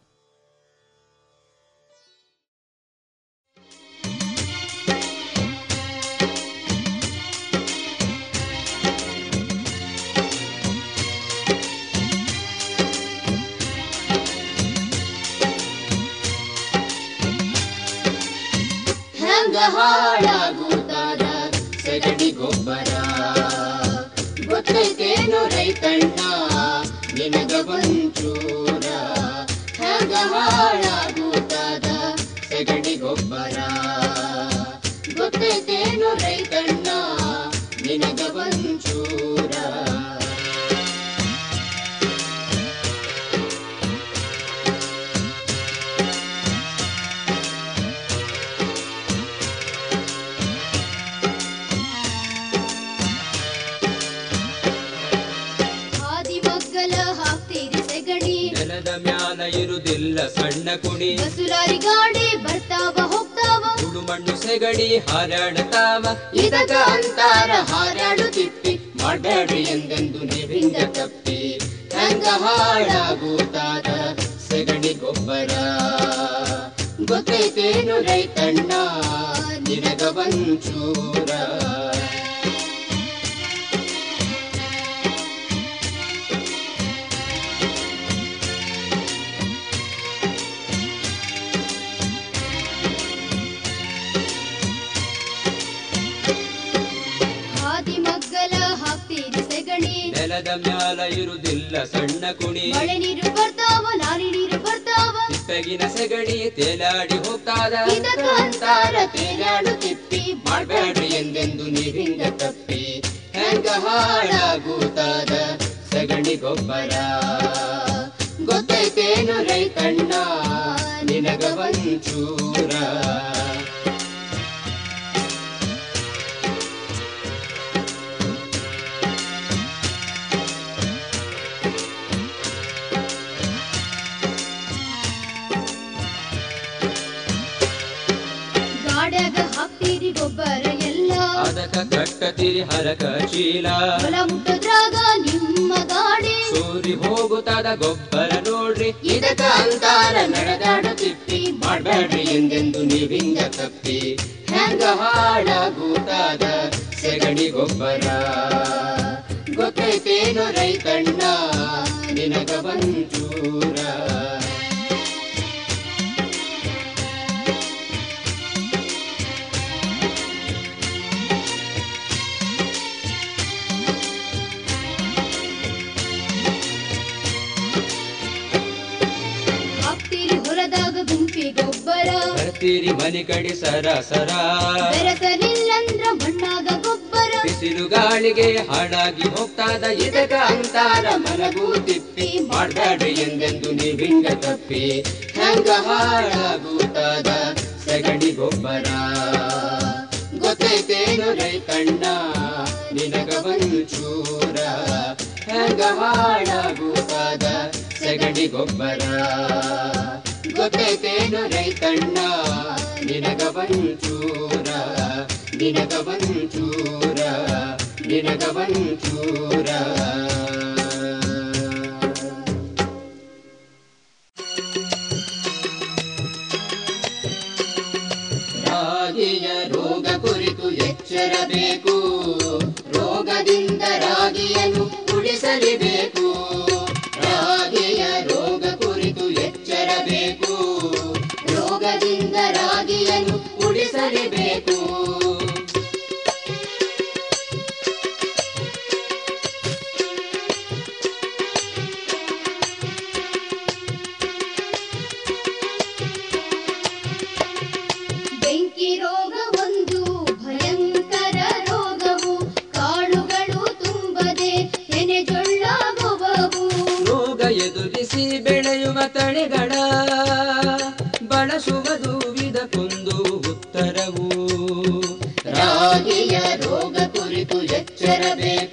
ಹೆಂಗ ಹಾಳಾಗುತ್ತಾದ ಸಗಣಿ ಗೊಬ್ಬರ ಗೊತ್ತೈತೇನು ರೈತಣ್ಣ ನಿನಗ ಒಂಚೂರ ಹೆಂಗ ಹಾಳಾಗುತ್ತಾದ ಸಗಣಿ ಗೊಬ್ಬರ ಗೊತ್ತೈತೇನು ರೈತಣ್ಣ ನಿನಗ ಒಂಚೂರ ಹಾದಿಮಗ್ಗಲ ಹಾಕ್ತೀರಿ ಸೆಗಣಿ ನೆಲದ ಮ್ಯಾಲ ಇರುದಿಲ್ಲ ಸಣ್ಣ ಕುಣಿ ಬಸುರಾರಿ ಗಾಡಿ ಬರ್ತಾವ ಹೋಗ್ತಾವ ಸುಡು ಮಣ್ಣು ಸೆಗಡಿ ಹಾರಾಡತಾವ ಇದಕ ಅಂತಾರ ಹಾರಾಡು ತಿಪ್ಪಿ ಮಾಡಬೇಡಿ ಎಂದೆಂದು ನೀವಿಂದ ತಪ್ಪಿ ಹೆಂಗ ಹಾಳಾಗುತ್ತಾದ ಸಗಣಿ ಗೊಬ್ಬರ ಗೊತ್ತೈತೇನು ರೈತಣ್ಣ ನಿನಗ ಒಂಚೂರ ಹಾದಿಮಗ್ಗಲ ಹಾಕ್ತೀರಿ ಸೆಗಣಿ ನೆಲದ ಮ್ಯಾಲ ಇರುದಿಲ್ಲ ಸಣ್ಣ ಕುಣಿ ಮಳೆ ನೀರು ಬರ್ತಾವ ಲಾರಿ ನೀರು ಬರ್ತಾವ ತಿಪ್ಪೆಗಿನ ಸೆಗಡಿ ತೇಲಾಡಿ ಹೋಗ್ತಾದ ಇದಕ ಅಂತಾರ ತೇಲಾಡು ತಿಪ್ಪಿ ಮಾಡಬೇಡ್ರಿ ಎಂದೆಂದು ನೀವಿಂದ ತಪ್ಪಿ ಹೆಂಗ ಹಾಳಾಗುತ್ತಾದ ಸಗಣಿ ಗೊಬ್ಬರ ಗೊತ್ತೈತೇನು ರೈತಣ್ಣ ನಿನಗ ಒಂಚೂರ ಗಾಡ್ಯಾಗ ಹಾಕ್ತೀರಿ ಗೊಬ್ಬರ ಎಲ್ಲ ಅದಕ ಕಟ್ಟತಿರಿ ಹರಕ ಚೀಲ ಹೊಲ ಮುಟ್ಟದ್ರಾಗ ನಿಮ್ಮ ಗಾಡಿ ಸೂರಿ ಹೋಗುತ್ತಾದ ಗೊಬ್ಬರ ನೋಡ್ರಿ ಇದಕ ಅಂತಾರ ನಡೆದಾಡು ತಿಪ್ಪಿ ಮಾಡಬೇಡ್ರಿ ಎಂದೆಂದು ನೀವಿಂದ ತಪ್ಪಿ ಹೆಂಗ ಹಾಳಾಗುತ್ತಾದ ಸೆಗಣಿ ಗೊಬ್ಬರ ಗೊತ್ತೈತೇನು ರೈತಣ್ಣ ನಿನಗ ಒಂಚೂರ ಹಾಕ್ತೀರಿ ಹೊಲದಾಗ ಗುಂಪಿ ಗೊಬ್ಬರ ಬರ್ತೀರಿ ಮನೆ ಕಡೆ ಸರ ಸರ ಬೆರೆಸಲಿಲ್ಲಂದ್ರ ಮಣ್ಣಾಗ ಗೊಬ್ಬರ ಬಿಸಿಲು ಗಾಳಿಗೆ ಹಾಳಾಗಿ ಹೋಗ್ತಾದ ಇದಕ ಅಂತಾರ ಮಲಗು ತಿಪ್ಪಿ ಮಾಡಬೇಡ್ರಿ ಎಂದೆಂದು ನೀವಿಂಗ ತಪ್ಪಿ ಹೆಂಗ ಹಾಳಾಗುತ್ತಾದ ಸಗಣಿ ಗೊಬ್ಬರ ಗೊತ್ತೈತೇನು ರೈತಣ್ಣ ನಿನಗ ಒಂಚೂರ ಹೆಂಗ ಹಾಳಾಗುತ್ತಾದ ಸಗಣಿ ಗೊಬ್ಬರ ಗೊತ್ತೈತೇನು ರೈತಣ್ಣ ನಿನಗ ಒಂಚೂರ ನಿನಗ ಒಂಚೂರ ನಿನಗ ಒಂಚೂರ ರಾಗಿಯ ರೋಗ ಕುರಿತು ಎಚ್ಚರಬೇಕು ರೋಗದಿಂದ ರಾಗಿಯನ್ನು ಉಳಿಸಲೇಬೇಕು ರಾಗಿಯ ರೋಗ ಕುರಿತು ಎಚ್ಚರಬೇಕು ರೋಗದಿಂದ ರಾಗಿಯನ್ನು ಉಳಿಸಲೇಬೇಕು ಬೆಂಕಿ ರೋಗ ಒಂದು ಭಯಂಕರ ರೋಗವು ಕಾಳುಗಳು ತುಂಬದೆ ಹೆನೆಜೊಳ್ಳಾಗುವವು ರೋಗ ಎದುರಿಸಿ ಬೆಳೆಯುವ ತಳಿಗಳ ಬಳಸುವುದು ಇದಕ್ಕೊಂದು ಉತ್ತರವು ರಾಗಿಯ ರೋಗ ಕುರಿತು ಎಚ್ಚರಬೇಕು